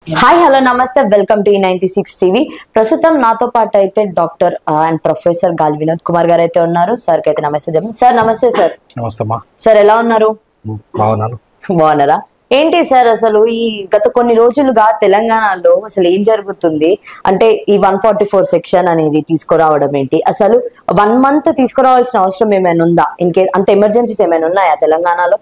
Hi hello నమస్తే welcome to ninety six TV ప్రస్తుతం నాతో పాటు అయితే డాక్టర్ అండ్ ప్రొఫెసర్ గాల్ వినోద్ కుమార్ గారు అయితే ఉన్నారు సార్ కి అయితే నమస్తే చెప్పండి సార్ నమస్తే సార్ నమస్తే అమ్మా సార్ ఎలా ఉన్నారు బాగున్నాను బాగున్నారా ఏంటి సార్ అసలు ఈ గత కొన్ని రోజులుగా తెలంగాణలో అసలు ఏం జరుగుతుంది అంటే ఈ వన్ ఫార్టీ ఫోర్ సెక్షన్ అనేది తీసుకురావడం ఏంటి అసలు వన్ మంత్ తీసుకురావాల్సిన అవసరం ఏమైనా ఉందా ఇంకే అంత ఎమర్జెన్సీస్ ఏమైనా ఉన్నాయా తెలంగాణలో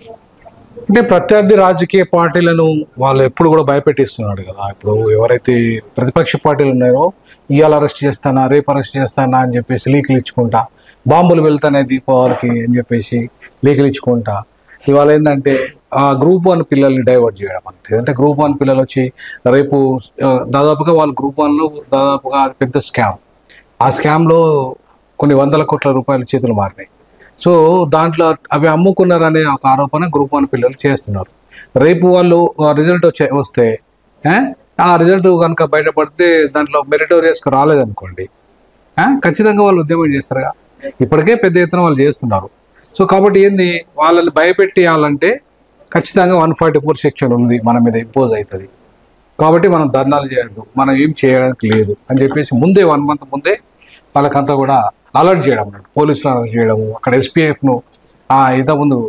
అంటే ప్రత్యర్థి రాజకీయ పార్టీలను వాళ్ళు ఎప్పుడు కూడా భయపెట్టిస్తున్నాడు కదా ఇప్పుడు ఎవరైతే ప్రతిపక్ష పార్టీలు ఉన్నారో ఇవాళ అరెస్ట్ చేస్తానా రేపు అరెస్ట్ చేస్తానా అని చెప్పేసి లీకులు ఇచ్చుకుంటా బాంబులు వెళ్తానే దీపావళికి అని చెప్పేసి లీకులు ఇచ్చుకుంటా ఇవాళ ఏంటంటే ఆ గ్రూప్ వన్ పిల్లల్ని డైవర్ట్ చేయడం అంటే అంటే గ్రూప్ వన్ పిల్లలు వచ్చి రేపు ఆ, దాదాపుగా వాళ్ళు గ్రూప్ వన్లో దాదాపుగా అది పెద్ద స్కామ్ ఆ స్కామ్లో కొన్ని వందల కోట్ల రూపాయల చేతులు మారినాయి సో దాంట్లో అవి అమ్ముకున్నారనే ఒక ఆరోపణ గ్రూప్ వన్ పిల్లలు చేస్తున్నారు రేపు వాళ్ళు రిజల్ట్ వచ్చే వస్తే ఏ, ఆ రిజల్ట్ కనుక బయటపడితే దాంట్లో మెరిటోరియస్కి రాలేదనుకోండి ఆ, ఖచ్చితంగా వాళ్ళు ఉద్యమం చేస్తారుగా ఇప్పటికే పెద్ద ఎత్తున వాళ్ళు చేస్తున్నారు సో కాబట్టి ఏంది వాళ్ళని భయపెట్టేయాలంటే ఖచ్చితంగా వన్ ఫార్టీ ఫోర్ సెక్షన్ ఉంది మన మీద ఇంపోజ్ అవుతుంది కాబట్టి మనం ధర్నాలు చేయొద్దు మనం ఏం చేయడానికి లేదు అని చెప్పేసి ముందే వన్ మంత్ ముందే వాళ్ళకంతా కూడా అలర్ట్ చేయడం అన్నట్టు పోలీసులు అలర్ట్ చేయడము అక్కడ ఎస్పీఎఫ్ను ఇంతకుముందు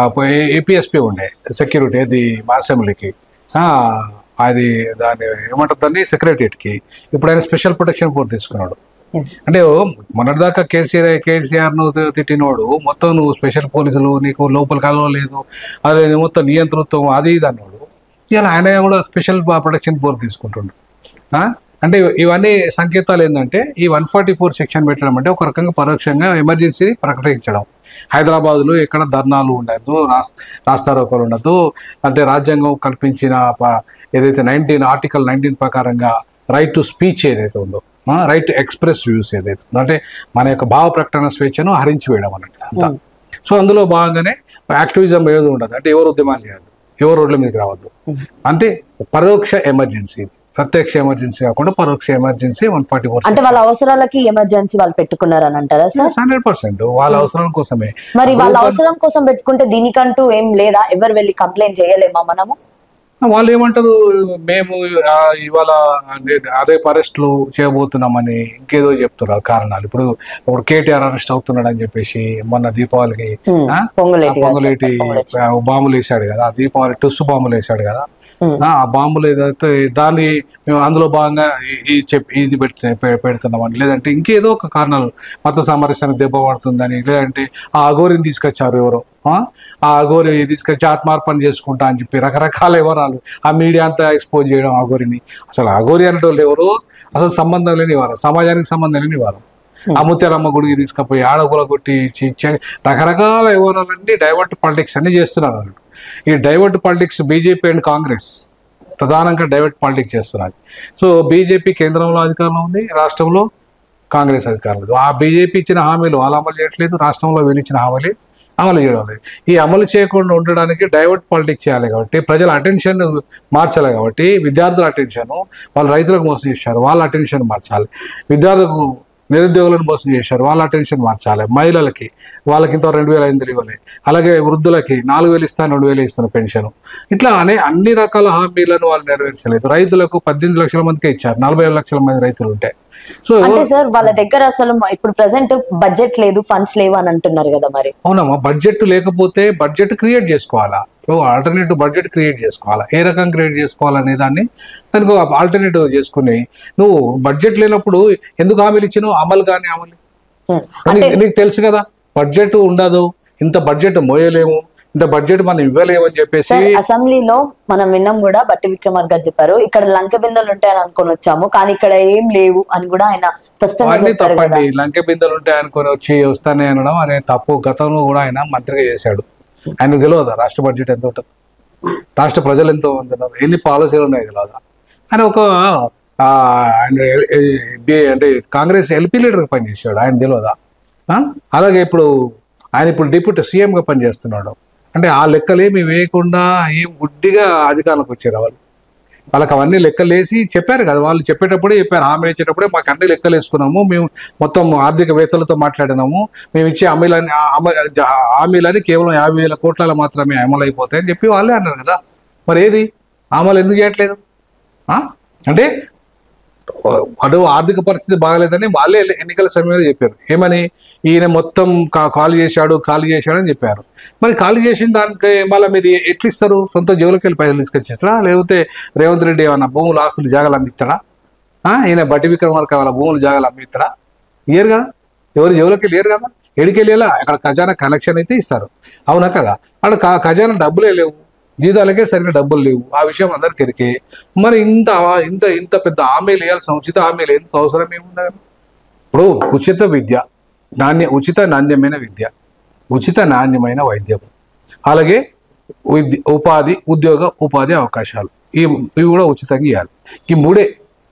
ఏపీఎస్పీ ఉండే సెక్యూరిటీ అది మా అసెంబ్లీకి ఆ, అది దాని ఏమంటారు దాన్ని సెక్రటరియట్కి ఇప్పుడు ఆయన స్పెషల్ ప్రొటెక్షన్ ఫోర్స్ తీసుకున్నాడు అంటే ఓ మొన్నటిదాకా కేసీఆర్ కేసీఆర్ ను తి- తిట్టినోడు మొత్తం నువ్వు స్పెషల్ పోలీసులు నీకు లోపల కలవలేదు అదే నీ మొత్తం నియంతృత్వం అది ఇది అన్నాడు ఇలా ఆయన కూడా స్పెషల్ ప్రొటెక్షన్ ఫోర్స్ తీసుకుంటుండు ఆ? అంటే ఇవన్నీ సంకేతాలు ఏంటంటే ఈ వన్ ఫార్టీ ఫోర్ సెక్షన్ పెట్టడం అంటే ఒక రకంగా పరోక్షంగా ఎమర్జెన్సీ ప్రకటించడం హైదరాబాద్లో ఎక్కడ ధర్నాలు ఉండదు రాస్ రాస్తారోకలు ఉండదు అంటే రాజ్యాంగం కల్పించిన ప- ఏదైతే నైన్టీన్ ఆర్టికల్ నైన్టీన్ ప్రకారంగా రైట్ టు స్పీచ్ ఏదైతే ఉందో రైట్ టు ఎక్స్ప్రెస్ వ్యూస్ ఏదైతే ఉందో అంటే మన యొక్క భావ ప్రకటన స్వేచ్ఛను హరించి వేయడం అన్నట్టు అంతా సో అందులో భాగంగానే యాక్టివిజం ఏది ఉండదు అంటే ఎవరు ఉద్యమాలు చేయొద్దు ఎవరు రోడ్ల మీదకి రావద్దు అంటే పరోక్ష ఎమర్జెన్సీ ఇది ప్రత్యక్ష ఎమర్జెన్సీ కాకుండా పరోక్ష ఎమర్జెన్సీ వన్ ఫార్టీ ఫోర్ అంటే వాళ్ళ అవసరాలకి ఎమర్జెన్సీ వాళ్ళు పెట్టుకున్నారని అంటారా సార్ హండ్రెడ్ పర్సెంట్ వాళ్ళ అవసరం కోసమే మరి వాళ్ళ అవసరం కోసం పెట్టుకుంటే దీనికంటూ ఏం లేదా ఎవరు వెళ్ళి కంప్లైంట్ చేయలేమా మనము వాళ్ళు ఏమంటారు మేము ఆ, ఇవాళ రేపు అరెస్టులు చేయబోతున్నామని ఇంకేదో చెప్తున్నారు కారణాలు ఇప్పుడు ఇప్పుడు కేటీఆర్ అరెస్ట్ అవుతున్నాడు అని చెప్పేసి మొన్న దీపావళికి Hmm. ఆ? పొంగులేటి ఆ గారు పొంగులేటి చెప్పారు, పొంగులేటి ఆ, బాంబులు వేసాడు కదా ఆ దీపావళి టుస్సు బాంబులు వేసాడు కదా Hmm. ఆ ఆ బాంబులు ఏదైతే దాన్ని మేము అందులో భాగంగా ఈ- ఈ చెప్ ఇది పెడుతు పె- పెడుతున్నామని లేదంటే ఇంకేదో ఒక కారణాలు మత సామరస్యానికి దెబ్బ పడుతుందని లేదంటే ఆ అఘోరిని తీసుకొచ్చారు ఎవరో ఆ? ఆ అఘోరి తీసుకొచ్చి ఆత్మార్పణ చేసుకుంటా అని చెప్పి రకరకాల వివరాలు ఆ మీడియా అంతా ఎక్స్పోజ్ చేయడం అఘోరిని అసలు అఘోరి అనేటోళ్ళు ఎవరు అసలు సంబంధం లేని వారు సమాజానికి సంబంధం లేని వారు ఆ ముత్యాలమ్మ గుడికి తీసుకుపోయి ఆడకుల కొట్టి చిచ్చ రకరకాల వివరాలన్నీ డైవర్ట్ పాలిటిక్స్ అన్ని చేస్తున్నారు అన్నట్టు ఈ divert politics BJP and Congress ప్రధానంగా డైవర్ట్ పాలిటిక్స్ చేస్తున్నది సో బీజేపీ కేంద్రంలో అధికారంలో ఉంది రాష్ట్రంలో కాంగ్రెస్ అధికారంలో ఉంది. ఆ బీజేపీ ఇచ్చిన హామీలు వాళ్ళు అమలు చేయట్లేదు రాష్ట్రంలో వీళ్ళు ఇచ్చిన హామీలు అమలు చేయడం లేదు ఈ అమలు చేయకుండా ఉండడానికి డైవర్ట్ పాలిటిక్స్ చేయాలి కాబట్టి ప్రజల అటెన్షన్ మార్చాలి కాబట్టి విద్యార్థుల అటెన్షన్ వాళ్ళు రైతులకు మోసం చేశారు వాళ్ళ అటెన్షన్ మార్చాలి విద్యార్థులకు నిరుద్యోగులను మోసం చేశారు వాళ్ళ అటెన్షన్ మార్చాలి మహిళలకి వాళ్ళకి ఇంత రెండు వేల ఐదు ఇవ్వాలి అలాగే వృద్ధులకి నాలుగు వేలు ఇస్తాను రెండు వేలు ఇస్తాను పెన్షన్ ఇట్లా అనే అన్ని రకాల హామీలను వాళ్ళు నెరవేర్చలేదు రైతులకు పద్దెనిమిది లక్షల మందికే ఇచ్చారు నలభై ఏడు లక్షల మంది రైతులు ఉంటే సో అంటే సార్ వాళ్ళ దగ్గర అసలు మ- ఇప్పుడు ప్రెసెంట్ బడ్జెట్ లేదు ఫండ్స్ లేవు అని అంటున్నారు కదా మరి అవునమ్మా బడ్జెట్ లేకపోతే బడ్జెట్ క్రియేట్ చేసుకోవాలా ఇప్పుడు ఆల్టర్నేటివ్ బడ్జెట్ క్రియేట్ చేసుకోవాలా ఏ రకం క్రియేట్ చేసుకోవాలనే దాన్ని దానికి ఆల్టర్నేటివ్ చేసుకుని నువ్వు బడ్జెట్ లేనప్పుడు ఎందుకు హామీలు ఇచ్చినావు అమలు కానీ అమలు హ్మ్. నీకు- నీకు తెలుసు కదా బడ్జెట్ ఉండదు ఇంత బడ్జెట్ మోయలేము ఇంత బడ్జెట్ మనం ఇవ్వలేము అని చెప్పేసి సార్ అసెంబ్లీలో మనం విన్నాం కూడా బట్టి విక్రమార్ గారు చెప్పారు ఇక్కడ లంక బిందెలు ఉంటాయని అనుకొని వచ్చాము కానీ ఇక్కడ ఏం లేవు అని కూడా ఆయన స్పష్టంగా అవన్నీ చెప్పారు కదా తప్పండి లంకె బిందెలు ఉంటాయి అనుకొని వచ్చి వస్తానే అనడం అనే తప్పు గతంలో కూడా ఆయన మంత్రిగా చేశాడు ఆయనకు తెలియదా రాష్ట్ర బడ్జెట్ ఎంత ఉంటుంది రాష్ట్ర ప్రజలు ఎంతో ఉంటున్నారు ఎన్ని పాలసీలు ఉన్నాయి తెలియదా ఆయన ఒక ఆ, ఆయన ఎల్- ఎ- బి- అంటే కాంగ్రెస్ ఎల్పీ లీడర్గా పనిచేశాడు ఆయన తెలియదా ఆ? అలాగే ఇప్పుడు ఆయన ఇప్పుడు డిప్యూటీ సీఎంగా పనిచేస్తున్నాడు అంటే ఆ లెక్కలేమి వేయకుండా ఏం గుడ్డిగా అధికారంలోకి వచ్చారు వాళ్ళు వాళ్ళకి అవన్నీ లెక్కలేసి చెప్పారు కదా వాళ్ళు చెప్పేటప్పుడే చెప్పారు హామీ ఇచ్చేటప్పుడే మాకు అన్ని లెక్కలు వేసుకున్నాము మేము మొత్తం ఆర్థికవేత్తలతో మాట్లాడినాము మేము ఇచ్చే హామీలని ఆ- అమ- జ- హామీలని కేవలం యాభై వేల కోట్ల మాత్రమే అమలు అయిపోతాయని చెప్పి వాళ్ళే అన్నారు కదా మరి ఏది అమలు ఎందుకు చేయట్లేదు ఆ? అంటే అటు ఆర్థిక పరిస్థితి బాగలేదని వాళ్ళే ఎన్నికల సమయంలో చెప్పారు ఏమని ఈయన మొత్తం కా- ఖాళీ చేశాడు ఖాళీ చేశాడు అని చెప్పారు మరి ఖాళీ చేసిన దానికి మళ్ళీ మీరు ఎట్లా ఇస్తారు సొంత జేబులకి వెళ్ళి పైసలు తీసుకొచ్చిస్తారా లేకపోతే రేవంత్ రెడ్డి ఏమన్నా భూములు ఆస్తులు జాగాలు అమ్మిస్తాడా ఆ? ఈయన బట్టి విక్రమార్క వాళ్ళ భూములు జాగాలు అమ్మిస్తాడా ఇయ్యరు కదా ఎవరి జేబులకి లేరు కదా ఎడికెళ్ళేలా అక్కడ ఖజానా కనెక్షన్ అయితే ఇస్తారు అవునా కదా అక్కడ క- ఖజానా డబ్బులే లేవు జీతాలకే సరిగ్గా డబ్బులు లేవు ఆ విషయం అందరికి ఎరికే మరి ఇంత ఇంత ఇంత పెద్ద హామీలు వేయాల్సిన ఉచిత హామీలు ఎందుకు అవసరం ఏముంది ఇప్పుడు ఉచిత విద్య నాణ్య ఉచిత నాణ్యమైన విద్య ఉచిత నాణ్యమైన వైద్యం అలాగే విద్య ఉపాధి ఉద్యోగ ఉపాధి అవకాశాలు ఈ ఇవి కూడా ఉచితంగా ఇవ్వాలి ఈ మూడే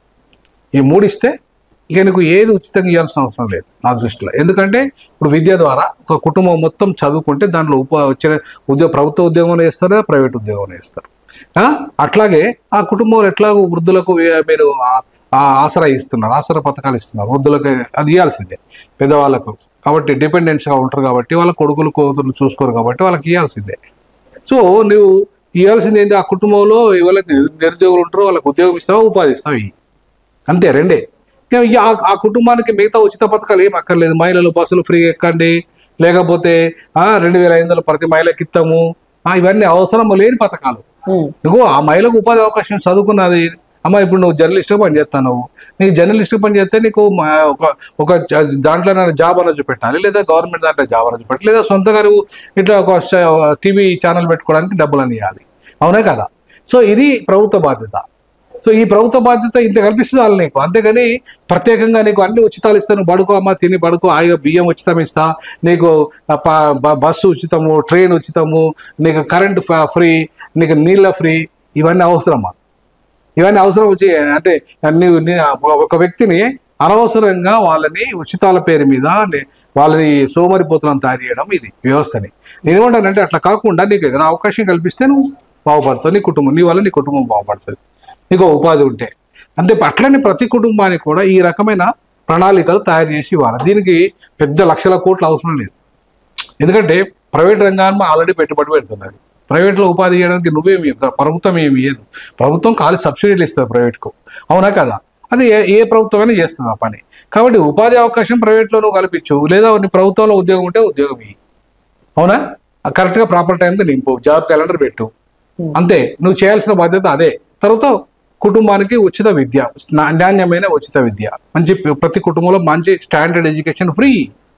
ఈ మూడు ఇస్తే ఇక నీకు ఏది ఉచితంగా ఇవ్వాల్సిన అవసరం లేదు నా దృష్టిలో ఎందుకంటే ఇప్పుడు విద్య ద్వారా ఒక కుటుంబం మొత్తం చదువుకుంటే దాంట్లో ఉప వచ్చిన ఉద్యోగ ప్రభుత్వ ఉద్యోగం వేస్తారు ప్రైవేట్ ఉద్యోగం వేస్తారు ఆ? అట్లాగే ఆ కుటుంబంలో ఎట్లాగో వృద్ధులకు వే- మీరు ఆ- ఆ ఆసరా ఇస్తున్నారు ఆసరా పథకాలు ఇస్తున్నారు వృద్ధులకు అది ఇవ్వాల్సిందే పెద్దవాళ్ళకు కాబట్టి డిపెండెంట్స్గా ఉంటారు కాబట్టి వాళ్ళ కొడుకులు కూతురు చూసుకోరు కాబట్టి వాళ్ళకి ఇవ్వాల్సిందే సో నువ్వు ఇవ్వాల్సింది ఏంటి ఆ కుటుంబంలో ఎవరైతే నిరుద్యోగులు ఉంటారో వాళ్ళకి ఉద్యోగం ఇస్తావో ఉపాధి ఇస్తావు ఇయ్యి. అంతే రెండే ఇక ఈ ఆ- ఆ కుటుంబానికి మిగతా ఉచిత పథకాలు ఏం అక్కర్లేదు మహిళలు బస్సులు ఫ్రీ ఎక్కండి లేకపోతే ఆ, రెండు వేల ఐదు వందలు ప్రతి మహిళకి ఇస్తాము ఆ, ఇవన్నీ అవసరం లేని పథకాలు ఉమ్, నువ్వు ఆ మహిళకు ఉపాధి అవకాశం చదువుకున్నది అమ్మ ఇప్పుడు నువ్వు జర్నలిస్ట్గా పని చేస్తావు నీకు జర్నలిస్ట్గా పని చేస్తే నీకు మా- ఒక ఒక జ- దాంట్లో జాబ్ అనేది చూపెట్టాలి లేదా గవర్నమెంట్ దాంట్లో జాబ్ అనేది చూపెట్టాలి లేదా సొంతగా నువ్వు ఇట్లా ఒక టీవీ ఛానల్ పెట్టుకోవడానికి డబ్బులు అని ఇవ్వాలి అవునా కదా సో ఇది ప్రభుత్వ బాధ్యత సో ఈ ప్రభుత్వ బాధ్యత ఇంత కల్పిస్తుంది వాళ్ళు నీకు అంతేగాని ప్రత్యేకంగా నీకు అన్ని ఉచితాలు ఇస్తాను బడుకో అమ్మ తిని బడుకో ఆయిగా బియ్యం ఉచితం ఇస్తా నీకు ఆ ప- బ- బస్సు ఉచితము ట్రైన్ ఉచితము నీకు కరెంట్ ఫ్రీ నీకు నీళ్ళ ఫ్రీ ఇవన్నీ అవసరమా ఇవన్నీ అవసరం వచ్చి అంటే నీవు నీ- ఒక వ్యక్తిని అనవసరంగా వాళ్ళని ఉచితాల పేరు మీద నే- వాళ్ళని సోమరిపోతులను తయారు చేయడం ఇది వ్యవస్థని నేను ఏమంటానంటే అట్లా కాకుండా నీకు ఏదైనా అవకాశం కల్పిస్తే నువ్వు బాగుపడతావు నీ కుటుంబం నీ వల్ల నీ కుటుంబం బాగుపడుతుంది నీకు ఒక ఉపాధి ఉంటే అంతే అట్లనే ప్రతి కుటుంబానికి కూడా ఈ రకమైన ప్రణాళికలు తయారు చేసి ఇవ్వాలి దీనికి పెద్ద లక్షల కోట్లు అవసరం లేదు ఎందుకంటే ప్రైవేట్ రంగాన్ని ఆల్రెడీ పెట్టుబడి పెడుతున్నారు ప్రైవేట్లో ఉపాధి చేయడానికి నువ్వేమి ఇవ్వదు, ప్రభుత్వం ఏమి ఇవ్వదు ప్రభుత్వం ఖాళీ సబ్సిడీలు ఇస్తుంది ప్రైవేట్కు అవునా కదా అది ఏ ఏ ప్రభుత్వమైనా చేస్తుంది ఆ పని కాబట్టి ఉపాధి అవకాశం ప్రైవేట్లో నువ్వు కల్పించు లేదా నీ ప్రభుత్వంలో ఉద్యోగం ఉంటే ఉద్యోగం ఇయ్యి అవునా కరెక్ట్గా ప్రాపర్ టైంకి నింపు జాబ్ క్యాలెండర్ పెట్టు అంతే నువ్వు చేయాల్సిన బాధ్యత అదే తర్వాత కుటుంబానికి ఉచిత విద్య నా- నాణ్యమైన ఉచిత విద్య మంచి ప్రతి కుటుంబంలో మంచి స్టాండర్డ్ ఎడ్యుకేషన్ ఫ్రీ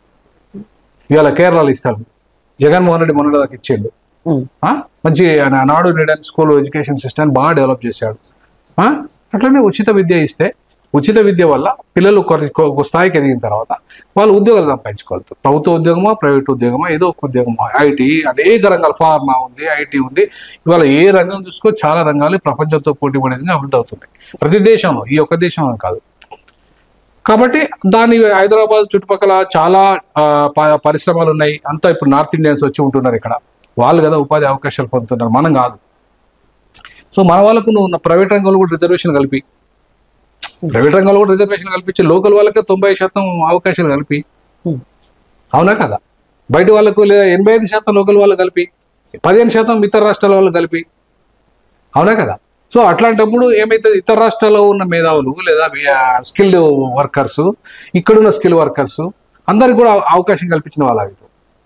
ఇవాళ కేరళలో ఇస్తారు జగన్మోహన్ రెడ్డి మొన్నటి దాకా ఇచ్చిండు ఉమ్, ఆ? మంచి నా- నాడు నేడని స్కూల్ ఎడ్యుకేషన్ సిస్టమ్ బాగా డెవలప్ చేశాడు ఆ? అట్లనే ఉచిత విద్య ఇస్తే ఉచిత విద్య వల్ల పిల్లలు కొన్ని- ఒక స్థాయికి ఎదిగిన తర్వాత వాళ్ళు ఉద్యోగాలు సంపాదించుకోగలుగుతారు ప్రభుత్వ ఉద్యోగమా ప్రైవేట్ ఉద్యోగమా ఏదో ఒక ఉద్యోగమా ఐటీ అనేక రంగాలు ఫార్మా ఉంది ఐటీ ఉంది ఇవాళ ఏ రంగం చూసుకో చాలా రంగాలు ప్రపంచంతో పోటీ పడేది అభివృద్ధి అవుతున్నాయి ప్రతి దేశంలో ఈ ఒక్క దేశంలో కాదు కాబట్టి దాని హైదరాబాద్ చుట్టుపక్కల చాలా ఆ, ప- పరిశ్రమలు ఉన్నాయి అంతా ఇప్పుడు నార్త్ ఇండియన్స్ వచ్చి ఉంటున్నారు ఇక్కడ వాళ్ళు కదా ఉపాధి అవకాశాలు పొందుతున్నారు మనం కాదు సో మన వాళ్ళకు నువ్వు ప్రైవేట్ రంగంలో కూడా రిజర్వేషన్ కలిపి ప్రైవేట్ రంగంలో కూడా రిజర్వేషన్ కల్పించి లోకల్ వాళ్ళకే తొంభై శాతం అవకాశాలు కలిపి ఉమ్, అవునా కదా బయట వాళ్ళకు లేదా ఎనభై ఐదు శాతం లోకల్ వాళ్ళు కలిపి పదిహేను శాతం ఇతర రాష్ట్రాల వాళ్ళు కలిపి అవునా కదా సో అట్లాంటప్పుడు ఏమైతుంది ఇతర రాష్ట్రాల్లో ఉన్న మేధావులు లేదా స్కిల్డ్ వర్కర్స్ ఇక్కడున్న స్కిల్ వర్కర్స్ అందరికి కూడా అవ- అవకాశం కల్పించిన వాళ్ళు అవుతారు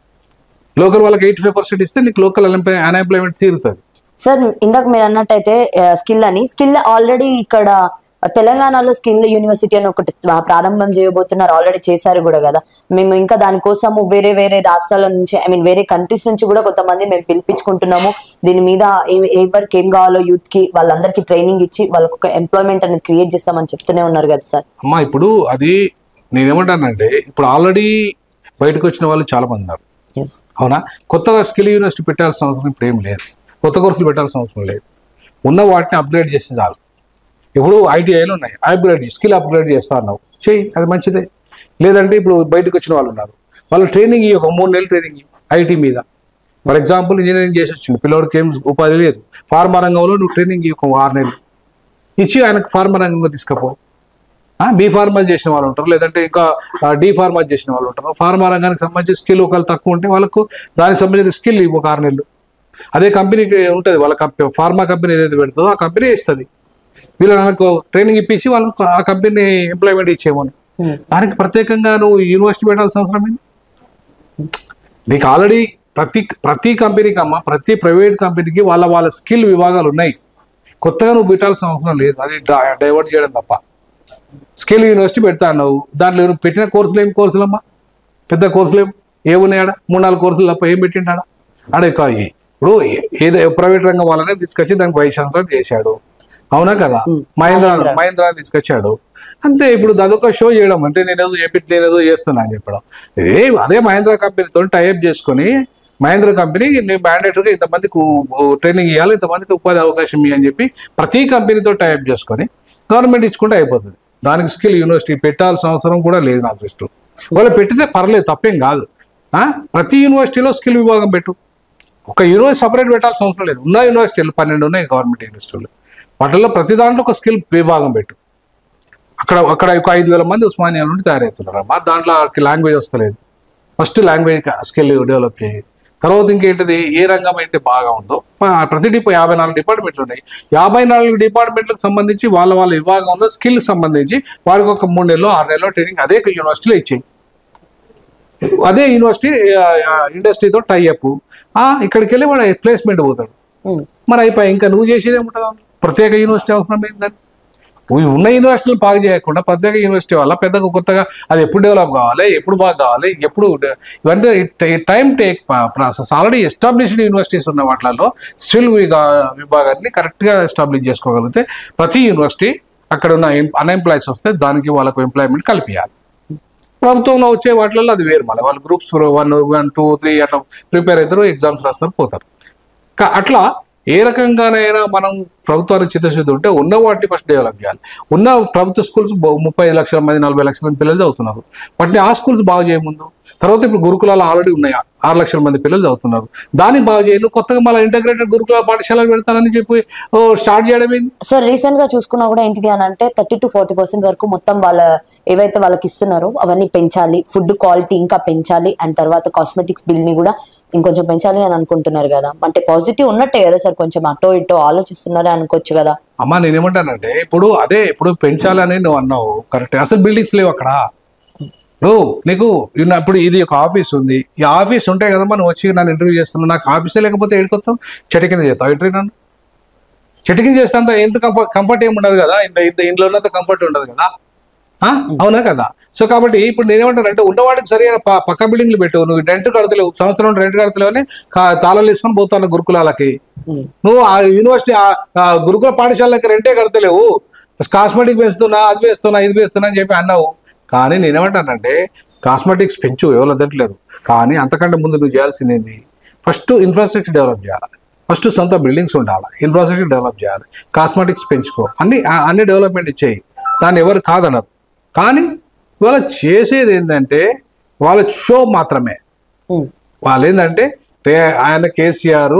లోకల్ వాళ్ళకి ఎయిటీ ఫైవ్ పర్సెంట్ ఇస్తే నీకు లోకల్ అన్ఎంప్లాయ్మెంట్ తీరుతుంది సార్ ఇందాక మీరు అన్నట్టయితే స్కిల్ అని స్కిల్ ఆల్రెడీ ఇక్కడ తెలంగాణలో స్కిల్ యూనివర్సిటీ అని ఒకటి ప్రారంభం చేయబోతున్నారు ఆల్రెడీ చేశారు కూడా కదా మేము ఇంకా దానికోసము వేరే వేరే రాష్ట్రాల నుంచి ఐ మీన్ వేరే కంట్రీస్ నుంచి కూడా కొంతమంది మేము పిలిపించుకుంటున్నాము దీని మీద ఏ- ఎవరికి ఏం కావాలో యూత్ కి వాళ్ళందరికీ ట్రైనింగ్ ఇచ్చి వాళ్ళకి ఒక ఎంప్లాయ్మెంట్ అనేది క్రియేట్ చేస్తామని చెప్తూనే ఉన్నారు కదా సార్ అమ్మా ఇప్పుడు అది నేనేమంటానంటే ఇప్పుడు ఆల్రెడీ బయటకు వచ్చిన వాళ్ళు చాలా మంది ఉన్నారు ఎస్ అవునా కొత్తగా స్కిల్ యూనివర్సిటీ పెట్టాల్సిన అవసరం ఇప్పుడు ఏం లేదు కొత్త కోర్సులు పెట్టాల్సిన అవసరం లేదు ఉన్న వాటిని అప్గ్రేడ్ చేస్తే చాలు ఇప్పుడు ఐటీఐలు ఉన్నాయి అప్గ్రేడ్ స్కిల్ అప్గ్రేడ్ చేస్తా అన్నావు చెయ్యి అది మంచిదే లేదంటే ఇప్పుడు బయటకు వచ్చిన వాళ్ళు ఉన్నారు వాళ్ళ ట్రైనింగ్ ఇయ్యి, ఒక మూడు నెలలు ట్రైనింగ్ ఐటీ మీద ఫర్ ఎగ్జాంపుల్ ఇంజనీరింగ్ చేసి వచ్చింది పిల్లవాడికి ఏం ఉపాధి లేదు ఫార్మా రంగంలో నువ్వు ట్రైనింగ్ ఇవ్వు ఒక ఆరు నెలలు ఇచ్చి ఆయనకు ఫార్మా రంగంలో తీసుకపో బీ ఫార్మా చేసిన వాళ్ళు ఉంటారు లేదంటే ఇంకా డి ఫార్మా చేసిన వాళ్ళు ఉంటారు ఫార్మా రంగానికి సంబంధించి స్కిల్ ఒకవేళ తక్కువ ఉంటే వాళ్ళకు దానికి సంబంధించిన స్కిల్ ఇవ్వు ఒక ఆరు నెలలు అదే కంపెనీకి ఉంటుంది వాళ్ళ కంపెనీ ఫార్మా కంపెనీ ఏదైతే పెడుతుందో ఆ కంపెనీ ఇస్తుంది వీళ్ళకి ట్రైనింగ్ ఇప్పించి వాళ్ళకి ఆ కంపెనీ ఎంప్లాయ్మెంట్ ఇచ్చేమని Hmm. దానికి ప్రత్యేకంగా నువ్వు యూనివర్సిటీ పెట్టాల్సిన అవసరం ఏంటి నీకు ఆల్రెడీ ప్రతి ప్రతి కంపెనీకి అమ్మ ప్రతి ప్రైవేట్ కంపెనీకి వాళ్ళ వాళ్ళ స్కిల్ విభాగాలు ఉన్నాయి కొత్తగా నువ్వు పెట్టాల్సిన అవసరం లేదు అది డైవర్ట్ చేయడం తప్ప స్కిల్ యూనివర్సిటీ పెడతా అన్నావు దాంట్లో నువ్వు పెట్టిన కోర్సులు ఏం కోర్సులమ్మా పెద్ద కోర్సులు ఏం ఏమున్నాయాడ మూడు నాలుగు కోర్సులు తప్ప ఏం పెట్టిండాడ ఆడ ఇక ఇప్పుడు ఏదో ప్రైవేట్ రంగం వాళ్ళనే తీసుకొచ్చి దానికి వైస్ ఛాన్సలర్ చేశాడు అవునా కదా మహేంద్ర మహేంద్ర తీసుకొచ్చాడు అంతే ఇప్పుడు అదొక షో చేయడం అంటే నేను ఏదో చెప్పి నేను ఏదో చేస్తున్నా అని చెప్పడం ఏ అదే మహేంద్ర కంపెనీతో టైప్ చేసుకొని మహేంద్ర కంపెనీ నేను మ్యాండేటరీగా ఇంతమందికి ట్రైనింగ్ ఇవ్వాలి ఇంతమందికి ఉపాధి అవకాశం ఇవ్వాలి అని చెప్పి ప్రతి కంపెనీతో టైప్ చేసుకొని గవర్నమెంట్ ఇచ్చుకుంటే అయిపోతుంది దానికి స్కిల్ యూనివర్సిటీ పెట్టాల్సిన అవసరం కూడా లేదు నా దృష్టిలో ఒకవేళ పెట్టితే పర్లేదు తప్పేం కాదు ఆ? ప్రతి యూనివర్సిటీలో స్కిల్ విభాగం పెట్టు ఒక యూనివర్సిటీ సపరేట్ పెట్టాల్సిన అవసరం లేదు ఉన్న యూనివర్సిటీలు పన్నెండు ఉన్నాయి గవర్నమెంట్ యూనివర్సిటీలు వాటిల్లో ప్రతి దాంట్లో ఒక స్కిల్ విభాగం పెట్టు అక్కడ అక్కడ ఒక ఐదు వేల మంది ఉస్మానియా నుండి తయారవుతున్నారు అమ్మా దాంట్లో వాళ్ళకి లాంగ్వేజ్ వస్తలేదు ఫస్ట్ లాంగ్వేజ్ స్కిల్ డెవలప్ చేయి తర్వాత ఇంకేంటిది ఏ రంగం అయితే బాగా ఉందో ప- ప్రతి డిపో యాభై నాలుగు డిపార్ట్మెంట్లు ఉన్నాయి యాభై నాలుగు డిపార్ట్మెంట్లకు సంబంధించి వాళ్ళ వాళ్ళ విభాగంలో స్కిల్ సంబంధించి వారికి ఒక మూడు నెలలో ఆరు నెలలో ట్రైనింగ్ అదే యూనివర్సిటీలో ఇచ్చేయి అదే యూనివర్సిటీ ఇండస్ట్రీతో టైఅప్ ఇక్కడికి వెళ్ళి వాడు ప్లేస్మెంట్ పోతాడు ఉమ్. మరి అయిపోయి ఇంకా నువ్వు చేసేది ఏముంటుంది అందులో? ప్రత్యేక యూనివర్సిటీ అవసరం ఏంటంటే ఉన్న యూనివర్సిటీలు బాగా చేయకుండా ప్రత్యేక యూనివర్సిటీ వల్ల పెద్దగా కొత్తగా అది ఎప్పుడు డెవలప్ కావాలి ఎప్పుడు బాగా కావాలి ఎప్పుడు de- ఇవన్నీ time take process already established universities ఉన్న వాటిలలో స్కిల్ విభాగాన్ని కరెక్ట్గా ఎస్టాబ్లిష్ చేసుకోగలిగితే ప్రతి యూనివర్సిటీ అక్కడ ఉన్న అన్ఎంప్లాయీస్ వస్తే దానికి వాళ్ళకు ఎంప్లాయ్మెంట్ కల్పించాలి ప్రభుత్వంలో వచ్చే వాటిలలో అది వేరు మళ్ళీ వాళ్ళు groups one one two three అట్లా ప్రిపేర్ అవుతారు ఎగ్జామ్స్ రాస్తారు పోతారు కా- అట్లా ఏ రకంగానైనా మనం ప్రభుత్వానికి చిత్తశుద్ధి ఉంటే ఉన్న వాటిని ఫస్ట్ డెవలప్ చేయాలి ఉన్న ప్రభుత్వ స్కూల్స్ ముప్పై ఐదు లక్షల మంది నలభై లక్షల మంది పిల్లలు చదువుతున్నారు వాటిని ఆ స్కూల్స్ బాగు చేయముందు తర్వాత ఇప్పుడు గురుకులాలు ఆల్రెడీ ఉన్నాయి ఆరు లక్షల మంది పిల్లలు చదువుతున్నారు దాన్ని బాగు చేయను కొత్తగా మళ్ళీ ఇంటగ్రేటెడ్ గురుకుల పాఠశాలలు పెడతానని చెప్పి ఓ, స్టార్ట్ చేయడం ఏంది సార్ రీసెంట్ గా చూసుకున్నా కూడా ఏంటిది అని అంటే థర్టీ టు ఫార్టీ పర్సెంట్ వరకు మొత్తం వాళ్ళ ఏవైతే వాళ్ళకి ఇస్తున్నారో అవన్నీ పెంచాలి ఫుడ్ క్వాలిటీ ఇంకా పెంచాలి అండ్ తర్వాత కాస్మెటిక్స్ బిల్ ని కూడా ఇంకొంచెం పెంచాలి అని అనుకుంటున్నారు కదా అంటే పాజిటివ్ ఉన్నట్టే కదా సార్ కొంచెం అటో ఇటో ఆలోచిస్తున్నారే అనుకోవచ్చు కదా అమ్మా నేనేమంటానంటే ఇప్పుడు అదే ఇప్పుడు పెంచాలని నువ్వు అన్నావు కరెక్ట్ అసలు బిల్డింగ్స్ లేవు అక్కడ నువ్వు నీకు ఇన్న- ఇప్పుడు ఇది ఒక ఆఫీస్ ఉంది ఈ ఆఫీస్ ఉంటే కదమ్మా నువ్వు వచ్చి నన్ను ఇంటర్వ్యూ చేస్తున్నావు నాకు ఆఫీసే లేకపోతే ఎడుకొస్తావు చెట్టు కింద చేస్తావు ఇంటర్వ్యూ నన్ను చెట్టు కింద చేస్తే అంత ఎంత కంఫర్ట్ కంఫర్ట్ ఏమి ఉండదు కదా ఇంత ఇంత ఇంట్లో ఉన్నంత కంఫర్ట్ ఉండదు కదా ఆ? అవునా కదా సో కాబట్టి ఇప్పుడు నేనేమంటానంటే ఉన్నవాడికి సరైన ప- పక్క బిల్డింగ్లు పెట్టు నువ్వు రెంట్ కడతలేవు సంవత్సరం రెంట్ కడతలేవు అని కా- తాళాలు వేసుకొని పోతాను గురుకులాలకి ఉమ్. నువ్వు ఆ యూనివర్సిటీ ఆ- ఆ గురుకుల పాఠశాలకి రెంటే కడతలేవు కాస్మెటిక్ వేస్తున్నా అది వేస్తున్నా ఇది వేస్తున్నా అని చెప్పి అన్నావు కానీ నేనేమంటానంటే కాస్మెటిక్స్ పెంచు ఎవరు వదట్లేరు కానీ అంతకంటే ముందు నువ్వు చేయాల్సింది ఏంది ఫస్ట్ ఇన్ఫ్రాస్ట్రక్చర్ డెవలప్ చేయాలి ఫస్ట్ సొంత బిల్డింగ్స్ ఉండాలి ఇన్ఫ్రాస్ట్రక్చర్ డెవలప్ చేయాలి కాస్మెటిక్స్ పెంచుకో అన్ని ఆ- అన్ని డెవలప్మెంట్ ఇచ్చేయి దాన్ని ఎవరు కాదనరు కానీ ఇవాళ చేసేది ఏంటంటే వాళ్ళ షో మాత్రమే ఉమ్. వాళ్ళు ఏంటంటే రే ఆయన కేసీఆర్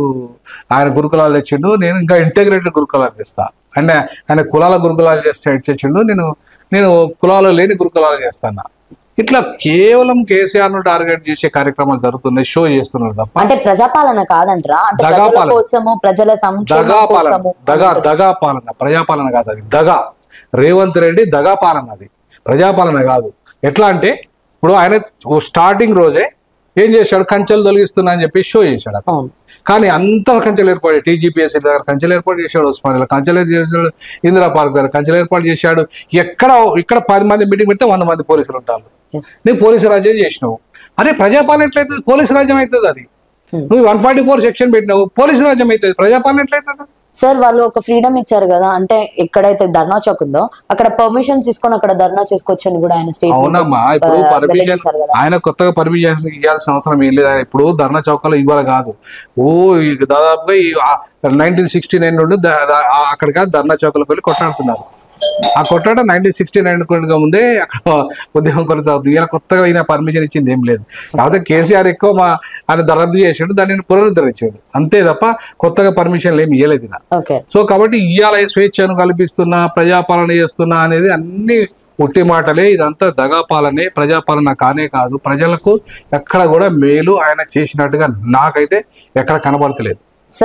ఆయన గురుకులాలు తెచ్చిండు నేను ఇంకా ఇంటగ్రేటెడ్ గురుకులాలు చేస్తా అంటే ఆయన కులాల గురుకులాలు చేస్తే తెచ్చిండు నేను నేను కులాలు లేని గురుకులాలు చేస్తాను ఇట్లా కేవలం కేసీఆర్ ను టార్గెట్ చేసే కార్యక్రమాలు జరుగుతున్నాయి షో చేస్తున్నారు తప్ప అంటే ప్రజాపాలన కాదంటరా అంటే దగా ప్రజల పాలన. కోసము ప్రజల సంక్షేమం దగా పాలన కోసము దగా దగా పాలన ప్రజాపాలన కాదు అది దగా రేవంత్ రెడ్డి దగా పాలన అది ప్రజాపాలన కాదు ఎట్లా అంటే ఇప్పుడు ఆయన ఓ స్టార్టింగ్ రోజే ఏం చేశాడు కంచెలు తొలగిస్తున్నా అని చెప్పి షో చేశాడు అక్కడ. అవును కానీ అంత కంచెలు ఏర్పాటు టీజీపీఎస్సీ దగ్గర కంచెలు ఏర్పాటు చేశాడు ఉస్మానియాలో కంచెలు చేశాడు ఇందిరా పార్క్ దగ్గర కంచెలు ఏర్పాటు చేశాడు ఎక్కడ ఇక్కడ పది మంది మీటింగ్ పెడితే వంద మంది పోలీసులు ఉంటారు ఎస్ నువ్వు పోలీసు రాజ్యం చేసినావు అరే ప్రజాపాలన ఎట్లయితుంది పోలీసు రాజ్యం అవుతుంది అది Hmm. నువ్వు వన్ ఫార్టీ ఫోర్ సెక్షన్ పెట్టినావు పోలీసు రాజ్యం అవుతుంది ప్రజాపాలన ఎట్లయితుంది సార్ వాళ్ళు ఒక ఫ్రీడమ్ ఇచ్చారు కదా అంటే ఎక్కడైతే ధర్నా చౌక్ ఉందో అక్కడ పర్మిషన్ తీసుకొని అక్కడ ధర్నా చేసుకోవచ్చు అని కూడా ఆయన అవునమ్మా ఇప్పుడు స్టేట్మెంట్ పర్మిషన్ వెల్లడించారు కదా ఆయన కొత్తగా పర్మిషన్ ఇవ్వాల్సిన అవసరం ఏం లేదు ఆయన ఇప్పుడు ధర్నా చౌకలో ఇవ్వాలి కాదు ఓ ఈ దాదాపుగా ఈ నైన్టీన్ సిక్స్టీ నైన్ నుండి ద- ద- ఆ- అక్కడికి ధర్నా చౌకలోకి వెళ్ళి కొట్లాడుతున్నారు ఆ కొట్లాట నైన్టీన్ సిక్స్టీ నైన్ ముందే అక్కడ ఉద్యమం కొనసాగుతుంది ఇలా కొత్తగా ఈయన పర్మిషన్ ఇచ్చింది ఏం లేదు కాకపోతే కేసీఆర్ ఎక్కువ మా ఆయన రద్దు చేసాడు దాన్ని పునరుద్ధరించాడు అంతే తప్ప కొత్తగా పర్మిషన్లు ఏమి ఇవ్వలేదు ఈయన. ఓకే సో కాబట్టి ఇవాళ స్వేచ్ఛను కల్పిస్తున్నా ప్రజాపాలన చేస్తున్నా అనేది అన్ని ఉట్టి మాటలే ఇదంతా దగాపాలనే ప్రజాపాలన కానే కాదు ప్రజలకు ఎక్కడ కూడా మేలు ఆయన చేసినట్టుగా నాకైతే ఎక్కడ కనబడతలేదు సార్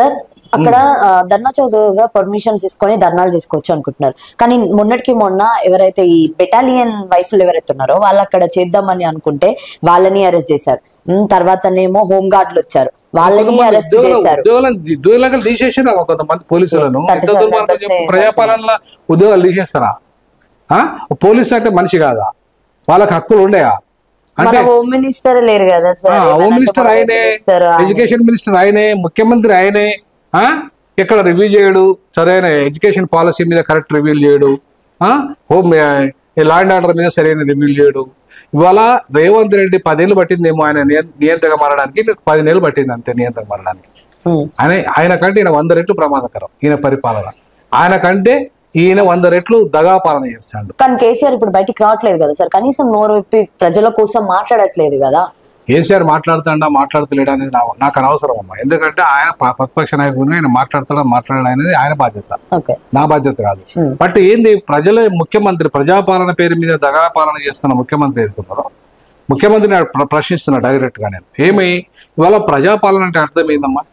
అక్కడ ఆ, ధర్నా చౌదరిగా పర్మిషన్స్ తీసుకొని ధర్నాలు చేసుకోవచ్చు అనుకుంటున్నారు కానీ మొన్నటికి మొన్న ఎవరైతే ఈ బెటాలియన్ వైఫ్లు ఎవరైతే ఉన్నారో వాళ్ళు అక్కడ చేద్దామని అనుకుంటే వాళ్ళని అరెస్ట్ చేశారు ఉమ్, తర్వాతనేమో హోమ్ గార్డులు వచ్చారు వాళ్ళని కొంతమంది అరెస్ట్ ఉద్యోగులు- చేశారు ఉద్యోగులను ఉద్యోగులకు తీసేసినా కొంతమంది పోలీసులను Yes, 37 ఎంత దుర్మార్గం members చెప్పు, ని ప్రజాపాలనలో ఉద్యోగాలు తీసేస్తారా ఆ? పోలీసు అంటే మనిషి కాదా వాళ్ళకి హక్కులు ఉండయా మన అంటే హోమ్ మినిస్టర్ లేరు కదా సార్ హోమ్ మినిస్టర్ ఆయనే మినిస్టర్ ఎడ్యుకేషన్ మినిస్టర్ ఆయనే ముఖ్యమంత్రి ఆయనే ఆ? ఇక్కడ రివ్యూ చేయడు సరైన ఎడ్యుకేషన్ పాలసీ మీద కరెక్ట్ రివ్యూ చేయడు ఆ? హోమ్ లా అండ్ ఆర్డర్ మీద సరైన రివ్యూ చేయడు ఇవాళ రేవంత్ రెడ్డి పదేళ్ళు పట్టిందేమో ఆయన నియ- నియంత్రణ మారడానికి నీకు పది నెలలు పట్టింది అంతే నియంత్రణ మారడానికి ఆయన ఆయన కంటే ఈయన వంద రెట్లు ప్రమాదకరం ఈయన పరిపాలన ఆయన కంటే ఈయన వంద రెట్లు దగా పాలన చేస్తాడు కానీ కేసీఆర్ ఇప్పుడు బయటికి రావట్లేదు కదా సార్ కనీసం నోరు విప్పి ప్రజల కోసం మాట్లాడట్లేదు కదా కేసీఆర్ మాట్లాడుతాడా మాట్లాడతలేడా అనేది నా- నాకు అనవసరం అమ్మా ఎందుకంటే ఆయన ప- ప్రతిపక్ష నాయకుడిగా ఆయన మాట్లాడతాడా మాట్లాడడం అనేది ఆయన బాధ్యత ఓకే నా బాధ్యత కాదు Hmm. బట్ ఏంది ప్రజల ముఖ్యమంత్రి ప్రజాపాలన పేరు మీద దగా పాలన చేస్తున్న ముఖ్యమంత్రి ఏడుతున్నారో ముఖ్యమంత్రిని ప్ర- ప్రశ్నిస్తున్నా డైరెక్ట్ గా నేను ఏమి ఇవాళ ప్రజాపాలన అంటే అర్థం ఏందమ్మా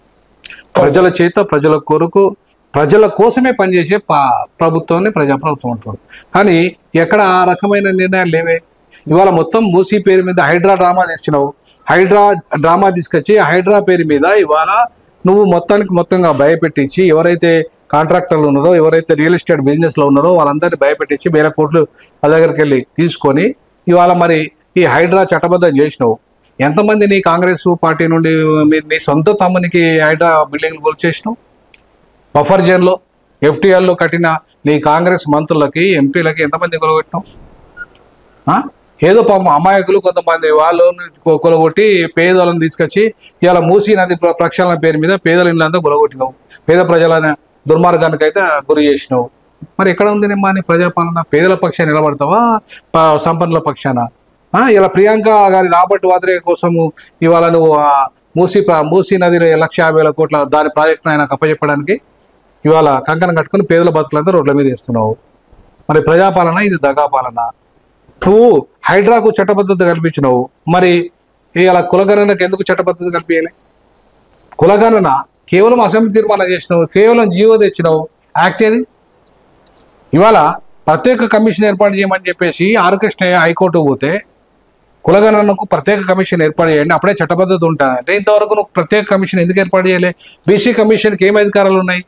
ప్రజల చేత ప్రజల కొరకు ప్రజల కోసమే పనిచేసే ప- ప్రభుత్వాన్ని ప్రజాప్రభుత్వం అంటారు కానీ ఎక్కడ ఆ రకమైన నిర్ణయాలు లేవే ఇవాళ మొత్తం మూసీ పేరు మీద హైడ్రా డ్రామా తెచ్చినావు హైడ్రా డ్రామా తీసుకొచ్చి ఆ హైడ్రా పేరు మీద ఇవాళ నువ్వు మొత్తానికి మొత్తంగా భయపెట్టించి ఎవరైతే కాంట్రాక్టర్లు ఉన్నారో ఎవరైతే రియల్ ఎస్టేట్ బిజినెస్ లో ఉన్నారో వాళ్ళందరినీ భయపెట్టించి వేల కోట్లు వాళ్ళ దగ్గరికి వెళ్ళి తీసుకొని ఇవాళ మరి ఈ హైడ్రా చట్టబద్ధం చేసినావు ఎంతమంది నీ కాంగ్రెస్ పార్టీ నుండి మీ నీ సొంత తమ్మునికి హైడ్రా బిల్డింగ్లు గురి చేసినావు బఫర్ జోన్లో ఎఫ్టీఎల్లో కట్టిన నీ కాంగ్రెస్ మంత్రులకి ఎంపీలకి ఎంతమంది కొలగొట్టినావు ఆ? ఏదో పాపం అమాయకులు కొంతమంది వాళ్ళు కొ- కొలగొట్టి పేదలను తీసుకొచ్చి ఇవాళ మూసీ నది ప్ర- ప్రక్షాళన పేరు మీద పేదల ఇళ్ళంతా కొలగొట్టినావు పేద ప్రజల దుర్మార్గానికి అయితే గురి చేసినావు మరి ఎక్కడ ఉంది నిమ్మా నీ ప్రజాపాలన పేదల పక్షాన నిలబడతావా ప- సంపన్నుల పక్షాన ఆ? ఇలా ప్రియాంక గారి రాబర్ట్ వాద్రే కోసము ఇవాళ నువ్వు ఆ మూసీ ప్ర- మూసీ నది లక్ష యాభై వేల కోట్ల దాని ప్రాజెక్టును ఆయన అప్పచెప్పడానికి ఇవాళ కంకణం కట్టుకుని పేదల బతుకులంతా రోడ్ల మీద వేస్తున్నావు మరి ప్రజాపాలన ఇది దగా పాలన నువ్వు హైడ్రాకు చట్టబద్ధత కల్పించినావు మరి ఇవాళ కులగణనకు ఎందుకు చట్టబద్ధత కల్పించాలి కులగణన కేవలం అసెంబ్లీ తీర్మానం చేసినావు కేవలం జీవో తెచ్చినావు యాక్ట్ ఏది ఇవాళ ప్రత్యేక కమిషన్ ఏర్పాటు చేయమని చెప్పేసి ఆర్ కృష్ణయ్య హైకోర్టు పోతే కులగణనకు ప్రత్యేక కమిషన్ ఏర్పాటు చేయండి అప్పుడే చట్టబద్ధత ఉంటుంది అంటే ఇంతవరకు నువ్వు ప్రత్యేక కమిషన్ ఎందుకు ఏర్పాటు చేయలే బీసీ కమిషన్కి ఏం అధికారాలు ఉన్నాయి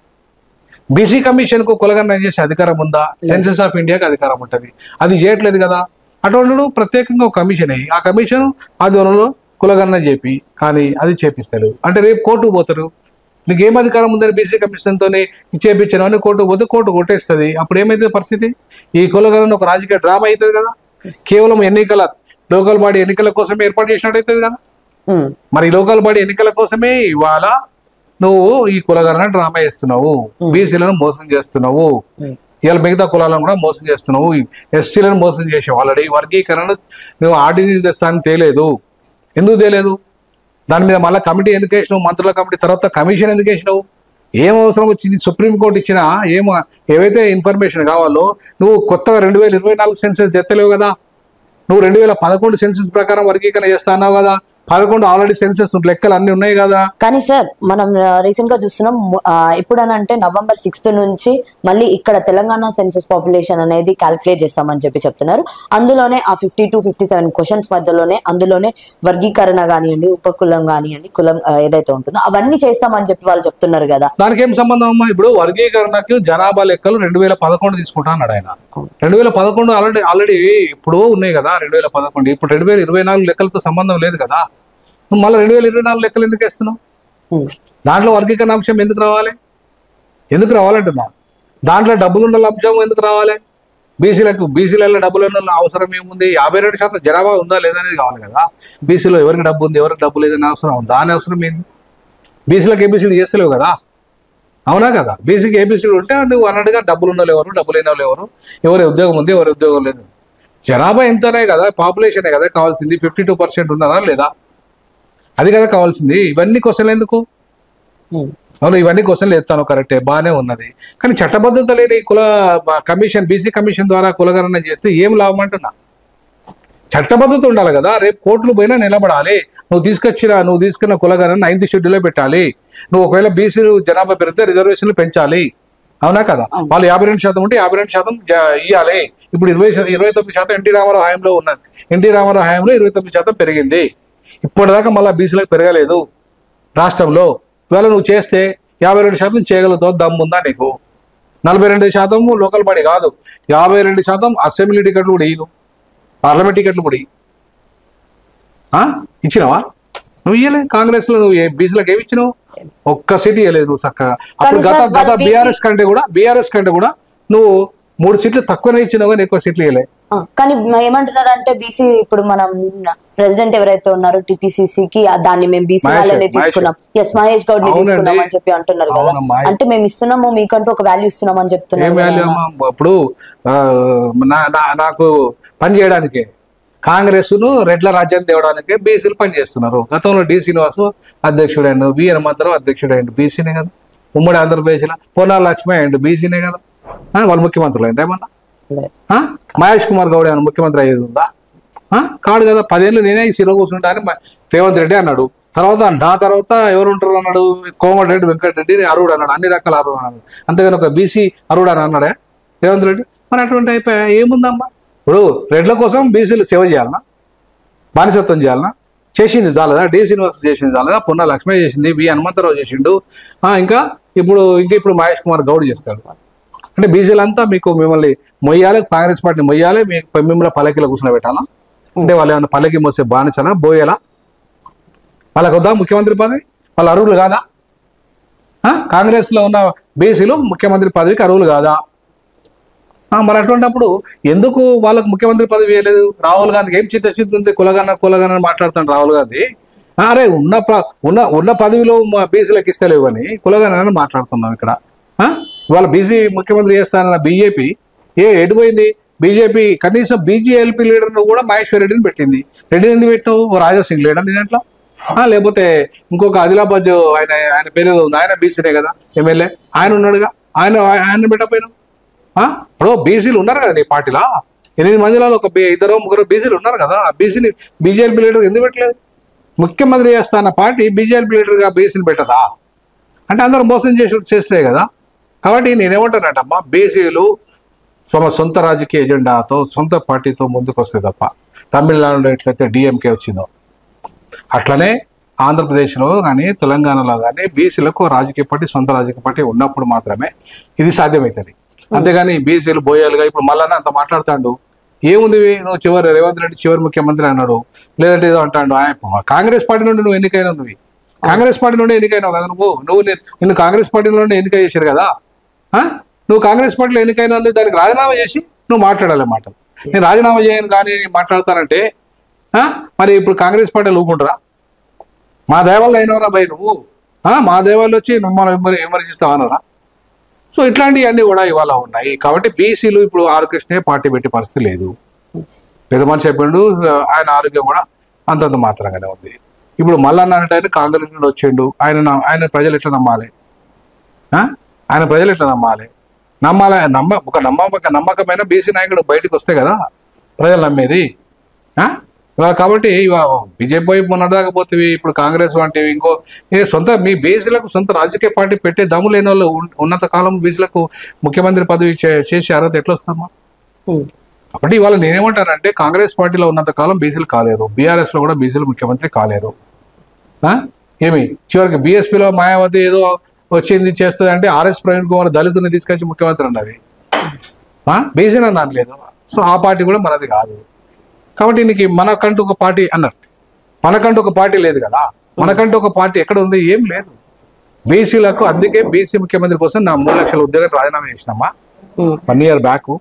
బీసీ కమిషన్ కు కులగణన చేసే అధికారం ఉందా సెన్సస్ ఆఫ్ ఇండియాకి అధికారం ఉంటుంది అది చేయట్లేదు కదా అటువంటి ప్రత్యేకంగా ఒక కమిషన్ అయ్యి ఆ కమిషన్ ఆధ్వర్యంలో కులగణన చెప్పి కానీ అది చేపిస్తారు అంటే రేపు కోర్టుకు పోతారు నీకు ఏం అధికారం ఉందని బీసీ కమిషన్తో చేపించాను అని కోర్టుకు పోతే కోర్టు కొట్టేస్తుంది అప్పుడు ఏమైతుంది పరిస్థితి ఈ కులగణన ఒక రాజకీయ డ్రామా అవుతుంది కదా కేవలం ఎన్నికల లోకల్ బాడీ ఎన్నికల కోసమే ఏర్పాటు చేసినట్టు అవుతుంది కదా ఉమ్. మరి ఈ లోకల్ బాడీ ఎన్నికల కోసమే ఇవాళ నువ్వు ఈ కులగణన డ్రామా చేస్తున్నావు బీసీలను మోసం చేస్తున్నావు ఉమ్. ఇవాళ మిగతా కులాలను కూడా మోసం చేస్తున్నావు ఎస్సీలను మోసం చేసావు ఆల్రెడీ వర్గీకరణ నువ్వు ఆర్డినెన్స్ తెస్తానని తేలేదు ఎందుకు తేలేదు దాని మీద మళ్ళీ కమిటీ ఎందుకు వేసినావు మంత్రుల కమిటీ తర్వాత కమిషన్ ఎందుకు వేసినావు ఏం అవసరం వచ్చింది సుప్రీంకోర్టు ఇచ్చిన ఏం ఏవైతే ఇన్ఫర్మేషన్ కావాలో నువ్వు కొత్తగా రెండు వేల ఇరవై నాలుగు సెన్సెస్ తెత్తలేవు కదా నువ్వు రెండు వేల పదకొండు సెన్సెస్ ప్రకారం వర్గీకరణ చేస్తా అన్నావు కదా పదకొండు ఆల్రెడీ సెన్సెస్ లెక్కలు అన్ని ఉన్నాయి కదా కానీ సార్ మనం రీసెంట్ గా చూస్తున్నాం ఆ, ఎప్పుడనంటే నవంబర్ సిక్స్త్ నుంచి మళ్ళీ ఇక్కడ తెలంగాణ సెన్సస్ పాపులేషన్ అనేది క్యాల్కులేట్ చేస్తామని చెప్పి చెప్తున్నారు అందులోనే ఆ fifty two fifty seven questions మధ్యలోనే అందులోనే వర్గీకరణ కానివ్వండి ఉపకులం కానివ్వండి కులం ఆ, ఏదైతే ఉంటుందో అవన్నీ చేస్తామని చెప్పి వాళ్ళు చెప్తున్నారు కదా దానికి ఏం సంబంధం అమ్మా ఇప్పుడు వర్గీకరణకు జనాభా లెక్కలు రెండు వేల పదకొండు తీసుకుంటా అన్నాడు ఆయన రెండు వేల పదకొండు ఆల్రెడీ ఆల్రెడీ ఇప్పుడు ఉన్నాయి కదా రెండు వేల పదకొండు ఇప్పుడు రెండు వేల ఇరవై నాలుగు లెక్కలతో సంబంధం లేదు కదా నువ్వు మళ్ళీ రెండు వేల ఇరవై నాలుగు లెక్కలు ఎందుకు వేస్తున్నావు ఉమ్. దాంట్లో వర్గీకరణ అంశం ఎందుకు రావాలి ఎందుకు రావాలంటున్నా దాంట్లో డబ్బులు ఉన్న అంశం ఎందుకు రావాలి బీసీలకు బీసీలలో డబ్బులు ఉన్న అవసరం ఏముంది యాభై రెండు శాతం జనాభా ఉందా లేదా అనేది కావాలి కదా బీసీలో ఎవరికి డబ్బు ఉంది ఎవరికి డబ్బు లేదని అవసరం దాని అవసరం ఏంది బీసీలకు ఏబీసీలు చేస్తలేవు కదా అవునా కదా బీసీకి ఏబీసీలు ఉంటే నువ్వు అన్నట్టుగా డబ్బులు ఉన్న ఎవరు డబ్బు లేని వాళ్ళు ఎవరు ఎవరి ఉద్యోగం ఉంది ఎవరి ఉద్యోగం లేదు జనాభా ఎంతనే కదా పాపులేషనే కదా కావాల్సింది ఫిఫ్టీ టూ పర్సెంట్ ఉన్నారా లేదా అది కదా కావాల్సింది ఇవన్నీ క్వశ్చన్లు ఎందుకు ఉమ్. అవును ఇవన్నీ క్వశ్చన్లు ఎత్తాను కరెక్టే బాగానే ఉన్నది కానీ చట్టబద్ధత లేని కుల కమిషన్ బీసీ కమిషన్ ద్వారా కులగణన చేస్తే ఏం లాభం అంటున్నా చట్టబద్ధత ఉండాలి కదా రేపు కోర్టులు పోయినా నిలబడాలి నువ్వు తీసుకొచ్చిన నువ్వు తీసుకున్న కులగాన నైన్త్ షెడ్యూల్లో పెట్టాలి నువ్వు ఒకవేళ బీసీలు జనాభా పెరిగితే రిజర్వేషన్లు పెంచాలి అవునా కదా వాళ్ళు యాభై రెండు శాతం ఉంటే యాభై రెండు శాతం జ- ఇయ్యాలి ఇప్పుడు ఇరవై శాతం ఇరవై తొమ్మిది శాతం ఎన్టీ రామారావు హయాంలో ఉన్నది ఎన్టీ రామారావు హయాంలో ఇరవై తొమ్మిది శాతం పెరిగింది ఇప్పటిదాకా మళ్ళీ బీసీలకు పెరగలేదు రాష్ట్రంలో ఇవాళ నువ్వు చేస్తే యాభై రెండు శాతం చేయగలుగుతావు దమ్ముందా నీకు నలభై రెండు శాతం లోకల్ బాడీ కాదు యాభై రెండు శాతం అసెంబ్లీ టికెట్లు కూడా ఇయ్యను పార్లమెంట్ టికెట్లు కూడా ఇయ్యి. ఆ ఇచ్చినావా నువ్వు ఇయ్యలే కాంగ్రెస్ లో నువ్వు ఏ- బీసీలకు ఏమి ఇచ్చినావు ఒక్క సీట్ ఇవ్వలేదు నువ్వు చక్కగా అప్పుడు సార్, గత గత వాళ్ళు BC బీఆర్ఎస్ కంటే కూడా బీఆర్ఎస్ కంటే కూడా నువ్వు మూడు సీట్లు తక్కువనే ఇచ్చినావు కానీ ఎక్కువ సీట్లు ఇవ్వలే ఆ, కానీ మ- ఏమంటున్నారు అంటే బీసీ ఇప్పుడు మనం ప్రెసిడెంట్ ఎవరైతే ఉన్నారో టిపిసిసి కి ఆ దాన్ని మేము బీసీ మహేష్, వాళ్ళనే మహేష్. తీసుకున్నాం ఎస్ మహేష్ గౌడ్ ని అవునండి. తీసుకున్నాం అని చెప్పి అంటున్నారు కదా అవునమ్మా. అంటే మేము ఇస్తున్నాము మీకంటూ ఒక వాల్యూ ఇస్తున్నాం అని ఏం చెప్తున్నారు వాల్యూ కదా. అమ్మా ఇప్పుడు ఆ, నా- నా- నాకు పని చేయడానికి కాంగ్రెస్ ను రెడ్ల రాజ్యాన్ని తేవడానికి బీసీలు పనిచేస్తున్నారు గతంలో డి శ్రీనివాసు అధ్యక్షుడైండు వి హనుమంతరావు అధ్యక్షుడైండు బీసీనే కదా ఉమ్మడి ఆంధ్రప్రదేశ్లో పొన్నాల లక్ష్మి అయ్యండు బీసీనే కదా ఆ, వాళ్ళు ముఖ్యమంత్రులు అయింది ఏమన్నా ఆ? మహేష్ కుమార్ గౌడ్ ఏమైనా ముఖ్యమంత్రి అయ్యేది ఉందా ఆ? కాడు కదా పదేళ్ళు నేనే ఈ శిలో కూర్చుంటా అని మ- రేవంత్ రెడ్డి అన్నాడు తర్వాత నా తర్వాత ఎవరు ఉంటారు అన్నాడు కోమటిరెడ్డి వెంకటరెడ్డి అరువుడు అన్నాడు అన్ని రకాల అరువుడు అన్నాడు అంతేగాని ఒక బీసీ అరువుడు అని అన్నాడే రేవంత్ రెడ్డి మరి అటువంటి అయిపోయా ఏముందమ్మా ఇప్పుడు రెడ్ల కోసం బీసీలు సేవ చేయాలనా బానిసత్వం చేయాలనా చేసింది చాలదా డి శ్రీనివాస్ చేసింది చాలదా పొన్న లక్ష్మీ చేసింది వి హనుమంతరావు చేసిండు ఆ, ఇంకా ఇప్పుడు ఇంకా ఇప్పుడు మహేష్ కుమార్ గౌడ్ చేస్తాడు అంటే బీసీలంతా మీకు మిమ్మల్ని మొయ్యాలి కాంగ్రెస్ పార్టీని మొయ్యాలి మీ మిమ్మల్ని పల్లకిలో కూర్చొని పెట్టాలా అంటే వాళ్ళు ఏమైనా పల్లకి మోసే బానిసలా బోయేలా వాళ్ళకి వద్దా ముఖ్యమంత్రి పదవి వాళ్ళు అర్హులు కాదా ఆ? కాంగ్రెస్లో ఉన్న బీసీలు ముఖ్యమంత్రి పదవికి అర్హులు కాదా ఆ, మరి అటువంటిప్పుడు ఎందుకు వాళ్ళకు ముఖ్యమంత్రి పదవి ఇవ్వలేదు రాహుల్ గాంధీకి ఏం చిత్తశుద్ధి ఉంది కులగన్న కులగన్న అని మాట్లాడుతాడు రాహుల్ గాంధీ ఆ, అరే ఉన్న ప్ర- ఉన్న ఉన్న పదవిలో మా బీసీలకు ఇస్తలేవు అని కులగన్న అని మాట్లాడుతున్నాం ఇక్కడ ఆ? ఇవాళ బీసీ ముఖ్యమంత్రి చేస్తానన్న బీజేపీ ఏ ఎటుపోయింది బీజేపీ కనీసం బీజేఎల్పీ లీడర్ను కూడా మహేశ్వర్ రెడ్డిని పెట్టింది రెడ్డిని ఎందుకు పెట్టావు ఓ రాజా సింగ్ లీడర్ నీ దాంట్లో ఆ, లేకపోతే ఇంకొక ఆదిలాబాద్ ఆయన ఆయన పేరు ఏదో ఉంది ఆయన బీసీనే కదా ఎమ్మెల్యే ఆయన ఉన్నాడుగా ఆయన ఆయన పెట్టకపోయినావు ఆ? ఇప్పుడు బీసీలు ఉన్నారు కదా నీ పార్టీలో ఎనిమిది మందిలో ఒక బీ- ఇద్దరు ముగ్గురు బీసీలు ఉన్నారు కదా ఆ బీసీని బీజేపీ లీడర్ ఎందుకు పెట్టలేదు ముఖ్యమంత్రి చేస్తాన్న పార్టీ బీజేపీ లీడర్గా బీసీని పెట్టదా అంటే అందరూ మోసం చేసి చేసినాయి కదా కాబట్టి నేనేమంటానంటమ్మా బీసీలు తమ సొంత రాజకీయ ఎజెండాతో సొంత పార్టీతో ముందుకు వస్తే తప్ప తమిళనాడులో ఎట్లయితే డిఎంకే వచ్చిందో అట్లనే ఆంధ్రప్రదేశ్లో కానీ తెలంగాణలో కానీ బీసీలకు రాజకీయ పార్టీ సొంత రాజకీయ పార్టీ ఉన్నప్పుడు మాత్రమే ఇది సాధ్యమవుతుంది అంతేగాని బీసీలు బోయాలుగా ఇప్పుడు మళ్ళా అంత మాట్లాడుతాడు ఏముంది నువ్వు చివరి రేవంత్ రెడ్డి చివరి ముఖ్యమంత్రి అన్నాడు లేదంటే ఏదో అంటాడు ఆయన కాంగ్రెస్ పార్టీ నుండి నువ్వు ఎన్నికైనా నువ్వు కాంగ్రెస్ పార్టీ నుండి ఎన్నికైనావు కదా నువ్వు నువ్వు ని- నిన్ను కాంగ్రెస్ పార్టీ నుండి ఎన్నిక చేశారు కదా ఆ? నువ్వు కాంగ్రెస్ పార్టీలో ఎన్నికైనా వాళ్ళు దానికి రాజీనామా చేసి నువ్వు మాట్లాడాలి మాట నేను రాజీనామా చేయను కానీ నేను మాట్లాడతానంటే ఆ? మరి ఇప్పుడు కాంగ్రెస్ పార్టీలు ఊపుకుంటారా మా దేవాళ్ళు అయినవరా భయ్ నువ్వు ఆ? మా దేవాళ్ళు వచ్చి మమ్మల్ని విమర్- విమర్శిస్తావనరా సో ఇట్లాంటివన్నీ కూడా ఇవాళ ఉన్నాయి కాబట్టి బీసీలు ఇప్పుడు ఆర్ కృష్ణే పార్టీ పెట్టే పరిస్థితి లేదు Yes. పెద్ద మనిషి చెప్పిండు ఆయన ఆరోగ్యం కూడా అంతంత మాత్రంగానే ఉంది ఇప్పుడు మల్లన్న అంటే ఆయన కాంగ్రెస్ నుండి వచ్చిండు ఆయన న- ఆయన ప్రజలు ఎట్లా నమ్మాలి ఆ? ఆయన ప్రజలు ఎట్లా నమ్మాలి నమ్మాలి నమ్మ ఒక నమ్మక నమ్మకమైన బీసీ నాయకుడు బయటకు వస్తే కదా ప్రజలు నమ్మేది ఆ? ఇవాళ కాబట్టి బీజేపీ వైపు మొన్నదాకపోతే ఇప్పుడు కాంగ్రెస్ వంటివి ఇంకో ఏ సొంత మీ బీసీలకు సొంత రాజకీయ పార్టీ పెట్టే దమ్ము లేని వాళ్ళు ఉన్- ఉన్నంత కాలం బీసీలకు ముఖ్యమంత్రి పదవి చే- చేసే అర్హత ఎట్లా వస్తామా ఉమ్. కాబట్టి ఇవాళ నేనేమంటానంటే కాంగ్రెస్ పార్టీలో ఉన్నంత కాలం బీసీలు కాలేరు బీఆర్ఎస్ లో కూడా బీసీలు ముఖ్యమంత్రి కాలేరు ఆ? ఏమి చివరికి బీఎస్పీలో మాయావతి ఏదో వచ్చింది చేస్తుంది అంటే ఆర్ఎస్ ప్రవీణ్ కుమార్ దళితుని తీసుకొచ్చి ముఖ్యమంత్రి అన్నది బీసీని అని అనలేదు సో ఆ పార్టీ కూడా మనది కాదు కాబట్టి నీకు మనకంటూ ఒక పార్టీ అన్నారు మనకంటూ ఒక పార్టీ లేదు కదా మనకంటూ ఒక పార్టీ ఎక్కడ ఉంది ఏం లేదు బీసీలకు అందుకే బీసీ ముఖ్యమంత్రి కోసం నా మూడు లక్షల ఉద్యోగం రాజీనామా చేసినమ్మా ఉమ్. వన్ ఇయర్ బ్యాక్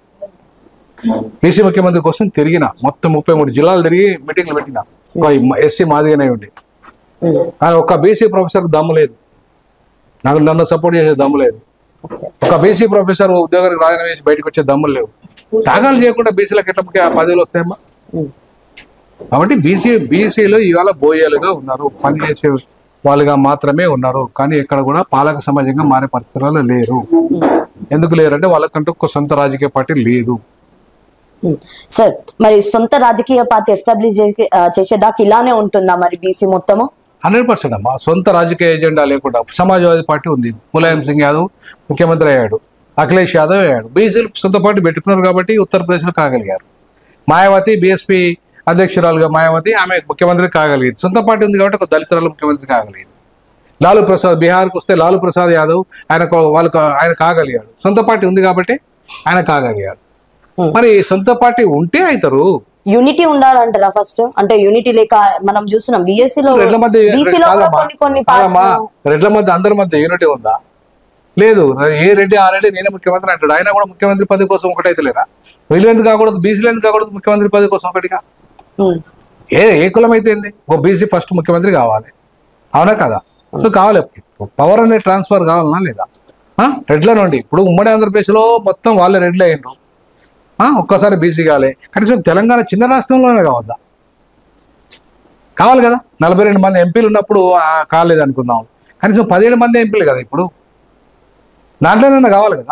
బీసీ ముఖ్యమంత్రి కోసం తిరిగిన మొత్తం ముప్పై మూడు జిల్లాలు తిరిగి మీటింగ్లు పెట్టిన ఒక ఎస్సీ మాదిగానే ఉండి ఉమ్. కానీ ఒక్క బీసీ ప్రొఫెసర్ దమ్ము లేదు నాకు నన్ను సపోర్ట్ చేసే దమ్ము లేదు ఒక బీసీ ప్రొఫెసర్ ఉద్యోగానికి రాజీనామా చేసి బయటకు వచ్చే దమ్ములు లేవు త్యాగాలు చేయకుండా బీసీలకు ఎట్లా ముఖ్య పదవులు వస్తాయమ్మా ఉమ్. కాబట్టి బీసీ బీసీలు ఇవాళ బోయేలుగా ఉన్నారు పని చేసే వాళ్ళుగా మాత్రమే ఉన్నారు కానీ ఇక్కడ కూడా పాలక సమాజంగా మారే పరిస్థితుల్లో లేరు ఎందుకు లేరు అంటే వాళ్ళకంటూ ఒక సొంత రాజకీయ పార్టీ లేదు ఉమ్. సార్ మరి సొంత రాజకీయ పార్టీ ఎస్టాబ్లిష్ చేసేదాకా ఇలానే ఉంటుందా మరి బీసీ మొత్తము హండ్రెడ్ పర్సెంట్ అమ్మా సొంత రాజకీయ ఎజెండా లేకుండా సమాజ్వాదీ పార్టీ ఉంది ములాయం సింగ్ యాదవ్ ముఖ్యమంత్రి అయ్యాడు అఖిలేష్ యాదవ్ అయ్యాడు బీసీలు సొంత పార్టీ పెట్టుకున్నారు కాబట్టి ఉత్తరప్రదేశ్లో కాగలిగారు మాయావతి బీఎస్పీ అధ్యక్షురాలుగా మాయావతి ఆమె ముఖ్యమంత్రి కాగలిగింది సొంత పార్టీ ఉంది కాబట్టి ఒక దళితురాలు ముఖ్యమంత్రి కాగలిగింది లాలూ ప్రసాద్ బీహార్కి వస్తే లాలూ ప్రసాద్ యాదవ్ ఆయన వాళ్ళకు ఆయన కాగలిగాడు సొంత పార్టీ ఉంది కాబట్టి ఆయన కాగలిగాడు Hmm. మరి సొంత పార్టీ ఉంటే అవుతారు యూనిటీ ఉండాలంటారా ఫస్ట్ అంటే యూనిటీ లేక మనం చూస్తున్నాం బీఎస్సీ లో రెడ్ల మధ్య బీసీలో కూడా కాదమ్మా. కొన్ని కొన్ని కాదమ్మా. పార్టీ రెడ్ల మధ్య అందరి మధ్య యూనిటీ ఉందా లేదు ఏ రెడ్డి ఆ రెడ్డి నేనే ముఖ్యమంత్రి అంటాడు ఆయన కూడా ముఖ్యమంత్రి పదవి కోసం ఒకటైతే లేరా వీళ్ళు ఎందుకు కాకూడదు బీసీలు ఎందుకు కాకూడదు ముఖ్యమంత్రి పదవి కోసం ఒకటిగా ఉమ్. ఏ ఏ కులం అయితే ఏంది ఒక బీసీ ఫస్ట్ ముఖ్యమంత్రి కావాలి అవునా కదా సో కావాలి పవర్ అనే ట్రాన్స్ఫర్ కావాలనా లేదా ఆ? రెడ్ల నుండి ఇప్పుడు ఉమ్మడి ఆంధ్రప్రదేశ్లో మొత్తం వాళ్ళే రెడ్లు అయ్యిండ్రు ఆ? ఒక్కసారి బీసీ కావాలి కనీసం తెలంగాణ చిన్న రాష్ట్రంలోనే కావద్దా కావాలి కదా నలభై రెండు మంది ఎంపీలు ఉన్నప్పుడు ఆ, కాలేదు అనుకుందాం కనీసం పదిహేడు మంది ఎంపీలు కదా ఇప్పుడు దాంట్లోనైనా కావాలి కదా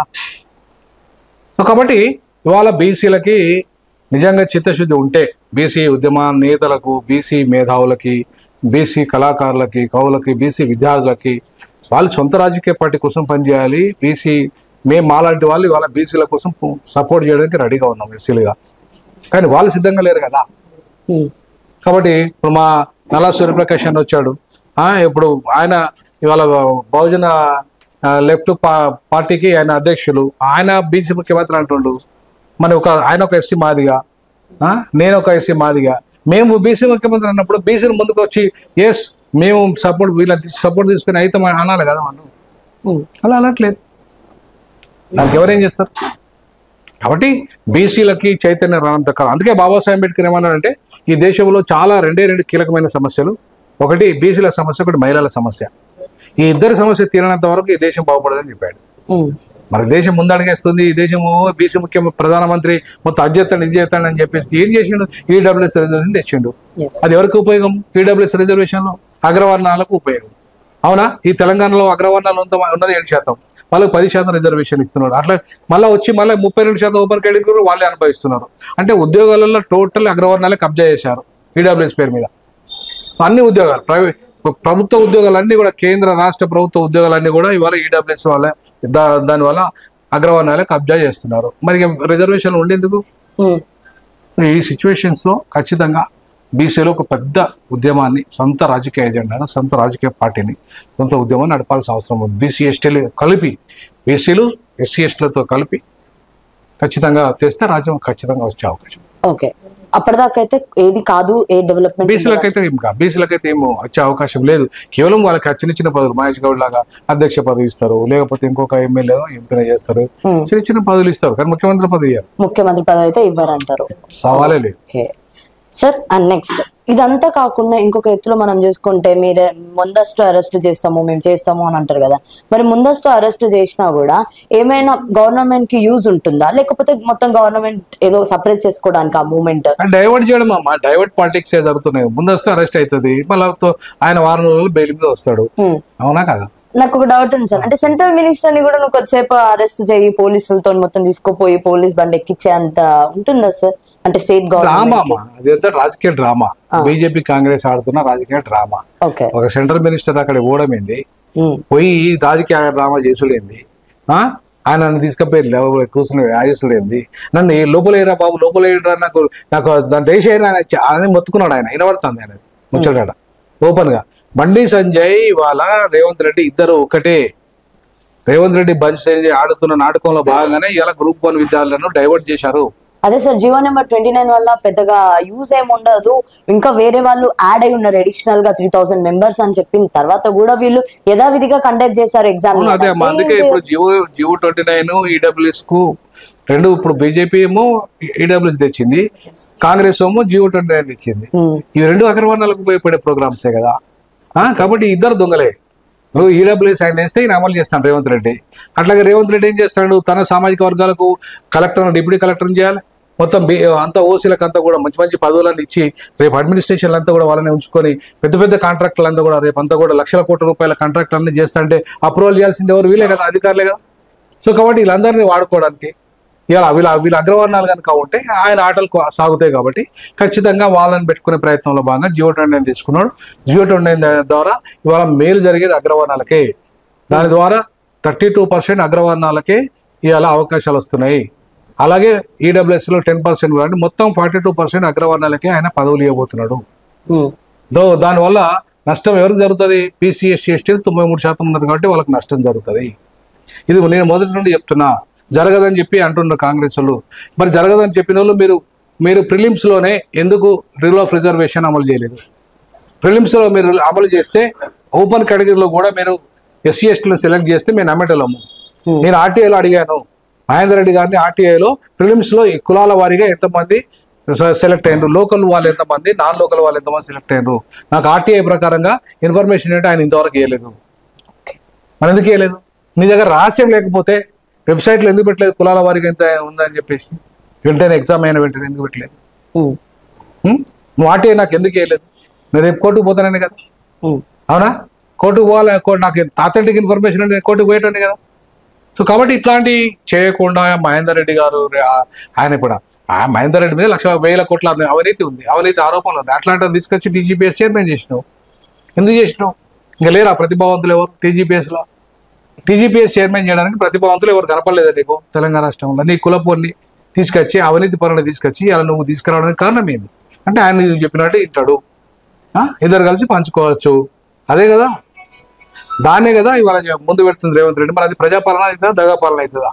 సో కాబట్టి ఇవాళ బీసీలకి నిజంగా చిత్తశుద్ధి ఉంటే బీసీ ఉద్యమ నేతలకు బీసీ మేధావులకి బీసీ కళాకారులకి కవులకి బీసీ విద్యార్థులకి వాళ్ళు సొంత రాజకీయ పార్టీ కోసం పనిచేయాలి బీసీ మేము మాలాంటి వాళ్ళు ఇవాళ బీసీల కోసం సపోర్ట్ చేయడానికి రెడీగా ఉన్నాం ఎస్సీలుగా కానీ వాళ్ళు సిద్ధంగా లేరు కదా ఉమ్. కాబట్టి ఇప్పుడు మా నలా సూర్యప్రకాష్ అని వచ్చాడు ఆ, ఇప్పుడు ఆయన ఇవాళ బహుజన ఆ, లెఫ్ట్ పా- పార్టీకి ఆయన అధ్యక్షులు ఆయన బీసీ ముఖ్యమంత్రి అంటుండు మరి ఒక ఆయన ఒక ఎస్సీ మాదిగా ఆ, నేను ఒక ఎస్సీ మాదిగా మేము బీసీ ముఖ్యమంత్రి అన్నప్పుడు బీసీని ముందుకు వచ్చి ఎస్ మేము సపోర్ట్ వీళ్ళని సపోర్ట్ తీసుకుని అయితే అనాలి కదా వాళ్ళు ఉమ్. అలా అనట్లేదు దానికి ఎవరేం చేస్తారు కాబట్టి బీసీలకి చైతన్య రానంత కాలం అందుకే బాబాసాహెబ్ అంబేద్కర్ ఏమన్నాడంటే ఈ దేశంలో చాలా రెండే రెండు కీలకమైన సమస్యలు ఒకటి బీసీల సమస్య ఒకటి మహిళల సమస్య ఈ ఇద్దరు సమస్య తీరనంత వరకు ఈ దేశం బాగుపడదని చెప్పాడు ఉమ్. మరి దేశం ముందడుగేస్తుంది ఈ దేశము బీసీ ముఖ్య ప్రధానమంత్రి మొత్తం అది చేస్తాడు ఇది చేస్తాడు అని చెప్పేసి ఏం చేసిండు ఈడబ్ల్యూఎస్ రిజర్వేషన్ తెచ్చిండు Yes. అది ఎవరికి ఉపయోగం ఈడబ్ల్యూఎస్ రిజర్వేషన్లో అగ్రవర్ణాలకు ఉపయోగం అవునా ఈ తెలంగాణలో అగ్రవర్ణాలు ఉంత- ఉన్నది ఏడు శాతం వాళ్ళకి పది శాతం రిజర్వేషన్ ఇస్తున్నాడు అట్లా మళ్ళీ వచ్చి మళ్ళీ ముప్పై రెండు శాతం ఓపెన్ కేటగిరీ కూడా వాళ్ళే అనుభవిస్తున్నారు అంటే ఉద్యోగాలలో టోటల్ అగ్రవర్ణాలే కబ్జా చేశారు ఈడబ్ల్యూఎస్ పేరు మీద అన్ని ఉద్యోగాలు ప్రైవేట్ ప్రభుత్వ ఉద్యోగాలన్నీ కూడా కేంద్ర రాష్ట్ర ప్రభుత్వ ఉద్యోగాలన్నీ కూడా ఇవాళ ఈడబ్ల్యూఎస్ వాళ్ళ దా దానివల్ల అగ్రవర్ణాలే కబ్జా చేస్తున్నారు మరి రిజర్వేషన్ ఉండేందుకు ఉమ్. ఈ సిచ్యువేషన్స్ లో ఖచ్చితంగా బీసీలో ఒక పెద్ద ఉద్యమాన్ని సొంత రాజకీయ ఎజెండాను సొంత రాజకీయ పార్టీని సొంత ఉద్యమాన్ని నడపాల్సిన అవసరం ఉంది బీసీ ఎస్టీలు కలిపి బీసీలు ఎస్సీ ఎస్టీలతో కలిపి ఖచ్చితంగా తెస్తే రాజ్యం ఖచ్చితంగా వచ్చే అవకాశం ఓకే అప్పటిదాకా అయితే ఏది కాదు ఏ డెవలప్మెంట్ బీసీలకైతే ఏం కాదు బీసీలకైతే ఏమో వచ్చే అవకాశం లేదు కేవలం వాళ్ళకి చిన్న చిన్న పదవులు మహేష్ గౌడ్ లాగా అధ్యక్ష పదవి ఇస్తారు లేకపోతే ఇంకొక ఎమ్మెల్యే ఎంపీ చేస్తారు Hmm. చిన్న చిన్న పదవులు ఇస్తారు కానీ ముఖ్యమంత్రి పదవి ఇయ్యారు ముఖ్యమంత్రి పదవి అయితే ఇవ్వరంటారు సవాలే లేదు ఓకే సార్ అండ్ నెక్స్ట్ ఇదంతా కాకుండా ఇంకొక ఎత్తులో మనం చూసుకుంటే మీరే ముందస్తు అరెస్ట్ చేస్తాము మేము చేస్తాము అని అంటారు కదా మరి ముందస్తు అరెస్ట్ చేసినా కూడా ఏమైనా గవర్నమెంట్ కి యూజ్ ఉంటుందా లేకపోతే మొత్తం గవర్నమెంట్ ఏదో సప్రెస్ చేసుకోవడానికి ఆ మూమెంట్ డైవర్ట్ చేయడం అమ్మా డైవర్ట్ పాలిటిక్స్ ఏ జరుగుతున్నాయి ముందస్తు అరెస్ట్ అవుతుంది మళ్ళీ తో- ఆయన వారం రోజులు బెయిల్ మీద వస్తాడు అవునా కదా నాకు ఒక డౌట్ ఉంది సార్ అంటే సెంట్రల్ మినిస్టర్ ని కూడా నువ్వు కొద్దిసేపు అరెస్ట్ చేయి పోలీసులతో మొత్తం తీసుకుపోయి పోలీస్ బండి ఎక్కించే అంత ఉంటుందా సార్ అంటే స్టేట్ డ్రామా గవర్నమెంట్ అమ్మా అది ఎంత రాజకీయ డ్రామా బీజేపీ కాంగ్రెస్ ఆడుతున్న రాజకీయ డ్రామా ఓకే ఒక సెంట్రల్ మినిస్టర్ అక్కడ ఓడమైంది పోయి రాజకీయ డ్రామా చేసుడేంది ఆ? ఆయన నన్ను తీసుకుపోయి లేవ- కూర్చుని ఆయేసుడేంది నన్ను ఏ లోపల ఏరా బాబు లోపల ఏరా నాకు నాకు దాంట్లో వేసేయరా ఆయన చ- అని మొత్తుకున్నాడు ఆయన వినబడుతుంది ఆయన ముచ్చటాడ ఓపెన్ గా బండి సంజయ్ వాళ్ళ రేవంత్ రెడ్డి ఇద్దరు ఒకటే రేవంత్ రెడ్డి బండి సంజయ్ ఆడుతున్న నాటకంలో భాగంగానే ఇలా గ్రూప్ వన్ విద్యార్థులను డైవర్ట్ చేశారు అదే sir GO number twenty nine వల్ల పెద్దగా యూజ్ ఏమి ఉండదు ఇంకా వేరే వాళ్ళు యాడ్ అయి ఉన్నారు అడిషనల్ గా త్రీ థౌసండ్ మెంబర్స్ అని చెప్పిన తర్వాత కూడా వీళ్ళు యథావిధిగా కండక్ట్ చేశారు ఎగ్జామ్ అవును అదే అమ్మా అందుకే ఇప్పుడు GO GO twenty nine EWS కు రెండు ఇప్పుడు బీజేపీ ఏమో ఈడబ్ల్యూఎస్ తెచ్చింది కాంగ్రెస్ ఏమో జియో ట్వంటీ నైన్ తెచ్చింది ఇవి రెండు అగ్రవర్ణాలకు ఉపయోగపడే ప్రోగ్రామ్సే కదా ఆ, కాబట్టి ఇద్దరు దొంగలే నువ్వు ఈడబ్ల్యూఎస్ ఆయన వేస్తే ఈయన అమలు చేస్తాడు రేవంత్ రెడ్డి అట్లాగే రేవంత్ రెడ్డి ఏం చేస్తాడు తన సామాజిక వర్గాలకు కలెక్టర్ డిప్యూటీ కలెక్టర్ చేయాలి మొత్తం బి- అంతా ఓసీలకు అంతా కూడా మంచి మంచి పదవులను ఇచ్చి రేపు అడ్మినిస్ట్రేషన్ అంతా కూడా వాళ్ళని ఉంచుకొని పెద్ద పెద్ద కాంట్రాక్టులు అంతా కూడా రేపు అంతా కూడా లక్షల కోట్ల రూపాయల కాంట్రాక్ట్ అన్ని చేస్తా అంటే అప్రూవల్ చేయాల్సింది ఎవరు వీలే కదా అధికారులే కదా సో కాబట్టి వీళ్ళందరినీ వాడుకోవడానికి ఇలా వీళ్ళ వీళ్ళ అగ్రవర్ణాలు కనుక ఉంటే ఆయన ఆటలు కొ- సాగుతాయి కాబట్టి ఖచ్చితంగా వాళ్ళని పెట్టుకునే ప్రయత్నంలో భాగంగా జియో ట్వంటీ నైన్ తీసుకున్నాడు జియో ట్వంటీ నైన్ ద్వారా ఇవాళ మేలు జరిగేది అగ్రవర్ణాలకే దాని ద్వారా థర్టీ టూ పర్సెంట్ అగ్రవర్ణాలకే ఇవాళ అవకాశాలు వస్తున్నాయి అలాగే ఈడబ్ల్యూఎస్లో టెన్ పర్సెంట్ కాబట్టి మొత్తం ఫార్టీ టూ పర్సెంట్ అగ్రవర్ణాలకే ఆయన పదవులు ఇవ్వబోతున్నాడు ఉమ్, దో దానివల్ల నష్టం ఎవరికి జరుగుతుంది పీసీ ఎస్టీ ఎస్టీలు తొంభై మూడు శాతం ఉన్నారు కాబట్టి వాళ్ళకి నష్టం జరుగుతుంది ఇది నేను మొదటి నుండి చెప్తున్నా జరగదని చెప్పి అంటున్నారు కాంగ్రెస్ వాళ్ళు మరి జరగదని చెప్పిన వాళ్ళు మీరు మీరు ప్రిలిమ్స్లోనే ఎందుకు రూల్ ఆఫ్ రిజర్వేషన్ అమలు చేయలేదు ప్రిలిమ్స్లో మీరు అమలు చేస్తే ఓపెన్ కేటగిరీలో కూడా మీరు ఎస్సీ ఎస్టీలను సెలెక్ట్ చేస్తే మేము నమ్మేటోళ్ళము Hmm. నేను ఆర్టీఐలో అడిగాను మహేందర్ రెడ్డి గారిని ఆర్టీఐలో ప్రిలిమ్స్లో ఈ కులాల వారీగా ఎంతమంది సెలెక్ట్ అయ్యారు లోకల్ వాళ్ళు ఎంతమంది నాన్ లోకల్ వాళ్ళు ఎంతమంది సెలెక్ట్ అయ్యారు నాకు ఆర్టీఐ ప్రకారంగా ఇన్ఫర్మేషన్ ఏంటో ఆయన ఇంతవరకు ఇవ్వలేదు మరి ఎందుకు ఇవ్వలేదు నీ దగ్గర రహస్యం లేకపోతే వెబ్సైట్లో ఎందుకు పెట్టలేదు కులాల వారీగా ఎంత ఉందని చెప్పేసి వెంటనే ఎగ్జామ్ అయిన వెంటనే ఎందుకు పెట్టలేదు ఉమ్, ఉం? నువ్వు ఆర్టీఐ నాకు ఎందుకు ఇవ్వలేదు నేను రేపు కోర్టుకు పోతానని కదా ఉమ్, అవునా కోర్టుకు పోవాలి కో- నాకు అథెంటిక్ ఇన్ఫర్మేషన్ అంటే నేను కోర్టుకు పోయేటండి కదా సో కాబట్టి ఇట్లాంటి చేయకుండా మహేందర్ రెడ్డి గారు రే- ఆ- ఆయన ఇప్పుడు ఆ మహేందర్ రెడ్డి మీద లక్ష వేల కోట్ల అవినీతి ఉంది అవినీతి ఆరోపణలు ఉన్నాయి అట్లాంటివి తీసుకొచ్చి టీజీపీఎస్ చైర్మన్ చేసినావు ఎందుకు చేసినావు ఇంకా లేరా ప్రతిభావంతులు ఎవరు TGPS లో టీజీపీఎస్ చైర్మన్ చేయడానికి ప్రతిభావంతులు ఎవరు కనపడలేదా నీకు తెలంగాణ రాష్ట్రంలో నీ కులపోన్ని తీసుకొచ్చి అవినీతి పనులు తీసుకొచ్చి అలా నువ్వు తీసుకురావడానికి కారణం ఏంది అంటే ఆయన నువ్వు చెప్పినట్టు ఇంటాడు ఆ? ఇద్దరు కలిసి పంచుకోవచ్చు అదే కదా దాన్నే కదా ఇవాళ ముందు పెడుతుంది రేవంత్ రెడ్డి మరి అది ప్రజాపాలన అవుతుందా దగాపాలన అవుతుందా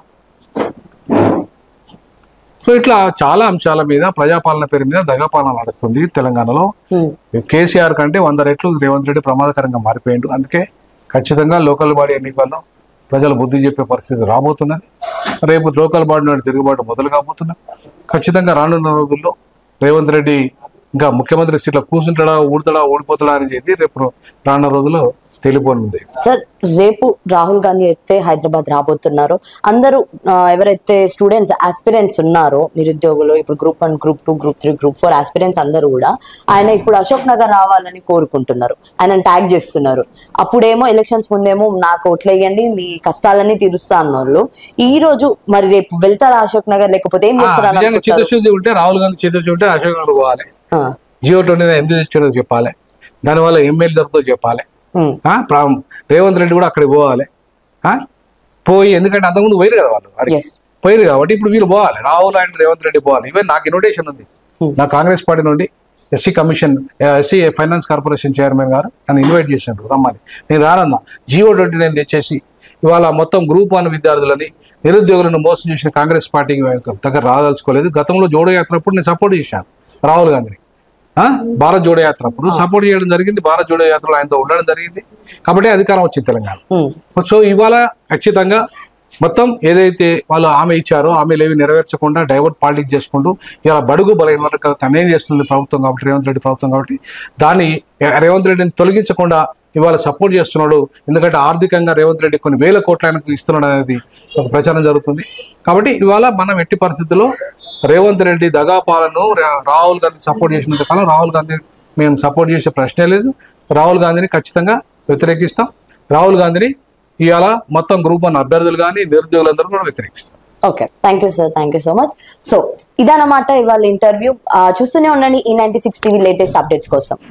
సో ఇట్లా చాలా అంశాల మీద ప్రజాపాలన పేరు మీద దగాపాలన నడుస్తుంది తెలంగాణలో ఉమ్, కేసీఆర్ కంటే వంద రెట్లు రేవంత్ రెడ్డి ప్రమాదకరంగా మారిపోయిండు అందుకే ఖచ్చితంగా లోకల్ బాడీ ఎన్నికల్లో ప్రజలు బుద్ధి చెప్పే పరిస్థితి రాబోతున్నది రేపు లోకల్ బాడీ నాడు తిరుగుబాటు మొదలు కాబోతున్నది ఖచ్చితంగా రానున్న రోజుల్లో రేవంత్ రెడ్డి ఇంకా ముఖ్యమంత్రి సీట్లో కూర్చుంటాడా ఊడతాడా ఓడిపోతాడా అని చెప్పి రేపు రానున్న రోజుల్లో తెలిపోనుంది సార్ రేపు రాహుల్ గాంధీ అయితే హైదరాబాద్ రాబోతున్నారు అందరూ ఆ, ఎవరైతే స్టూడెంట్స్ ఆస్పిరెంట్స్ ఉన్నారో నిరుద్యోగులు ఇప్పుడు group one group two group three group four aspirants అందరూ కూడా ఆయన ఇప్పుడు అశోక్ నగర్ రావాలని కోరుకుంటున్నారు ఆయన ట్యాగ్ చేస్తున్నారు అప్పుడేమో ఎలక్షన్స్ ముందేమో నాకు ఓట్లు వేయండి మీ కష్టాలన్నీ తీరుస్తా అన్నోళ్ళు ఈ రోజు మరి రేపు వెళ్తారా అశోక్ నగర్ లేకపోతే ఏం ఆ, చేస్తారా అని నిజంగా అనుకుంటారు? చిత్తశుద్ధి ఉంటే రాహుల్ గాంధీ చిత్తశుద్ధి ఉంటే అశోక్ నగర్ పోవాలి ఆ, జియో ట్వంటీ ఎందుకు తెచ్చాడో చెప్పాలి దానివల్ల ఎమ్మెల్యే దొరుకుతో చెప్పాలి ఉమ్, ఆ, ప్రా- రేవంత్ రెడ్డి కూడా అక్కడికి పోవాలి ఆ? పోయి ఎందుకంటే అంతకుముందు పోయిరు కదా వాళ్ళు అక్కడికి. Yes. పోయిరు కాబట్టి ఇప్పుడు వీళ్ళు పోవాలి రాహుల్ అండ్ రేవంత్ రెడ్డి పోవాలి ఈవెన్ నాకు ఇన్విటేషన్ ఉంది Hmm. నా కాంగ్రెస్ పార్టీ నుండి SC commission SC finance corporation chairman గారు నన్ను ఇన్వైట్ చేసినారు రమ్మని నేను రానన్నా జియో ట్వంటీ నైన్ తెచ్చేసి ఇవాళ మొత్తం గ్రూప్ వన్ విద్యార్థులని నిరుద్యోగులను మోసం చేసిన కాంగ్రెస్ పార్టీకి దగ్గర రాదలుచుకోలేదు గతంలో జోడో యాత్ర అప్పుడు నేను సపోర్ట్ చేశాను రాహుల్ గాంధీని ఆ? భారత్ జోడో యాత్ర అప్పుడు సపోర్ట్ చేయడం జరిగింది భారత్ జోడో యాత్రలో ఆయనతో ఉండడం జరిగింది కాబట్టి అధికారం వచ్చింది తెలంగాణ ఉమ్, సో ఇవాళ ఖచ్చితంగా మొత్తం ఏదైతే వాళ్ళు హామీ ఇచ్చారో హామీలు ఏవి నెరవేర్చకుండా డైవర్ట్ పాలిటిక్స్ చేసుకుంటూ ఇలా బడుగు బలైన వర్గాలకు అన్యాయం చేస్తుంది ప్రభుత్వం కాబట్టి రేవంత్ రెడ్డి ప్రభుత్వం కాబట్టి దాన్ని రేవంత్ రెడ్డిని తొలగించకుండా ఇవాళ సపోర్ట్ చేస్తున్నాడు ఎందుకంటే ఆర్థికంగా రేవంత్ రెడ్డి కొన్ని వేల కోట్ల ఆయనకు ఇస్తున్నాడు అనేది ఒక ప్రచారం జరుగుతుంది కాబట్టి ఇవాళ మనం ఎట్టి పరిస్థితుల్లో రేవంత్ రెడ్డి దగా పాలన రాహుల్ గాంధీ సపోర్ట్ చేసినంత కాలం రాహుల్ గాంధీ మేము సపోర్ట్ చేసే ప్రశ్నే లేదు రాహుల్ గాంధీని ఖచ్చితంగా వ్యతిరేకిస్తాం రాహుల్ గాంధీని ఇవాళ మొత్తం గ్రూప్ వన్ అభ్యర్థులు కానీ నిరుద్యోగులందరూ కూడా వ్యతిరేకిస్తాం okay thank you sir thank you so much so ఇదన్నమాట ఇవాళ ఇంటర్వ్యూ చూస్తూనే ఉండండి ఈ ninety six TV latest updates కోసం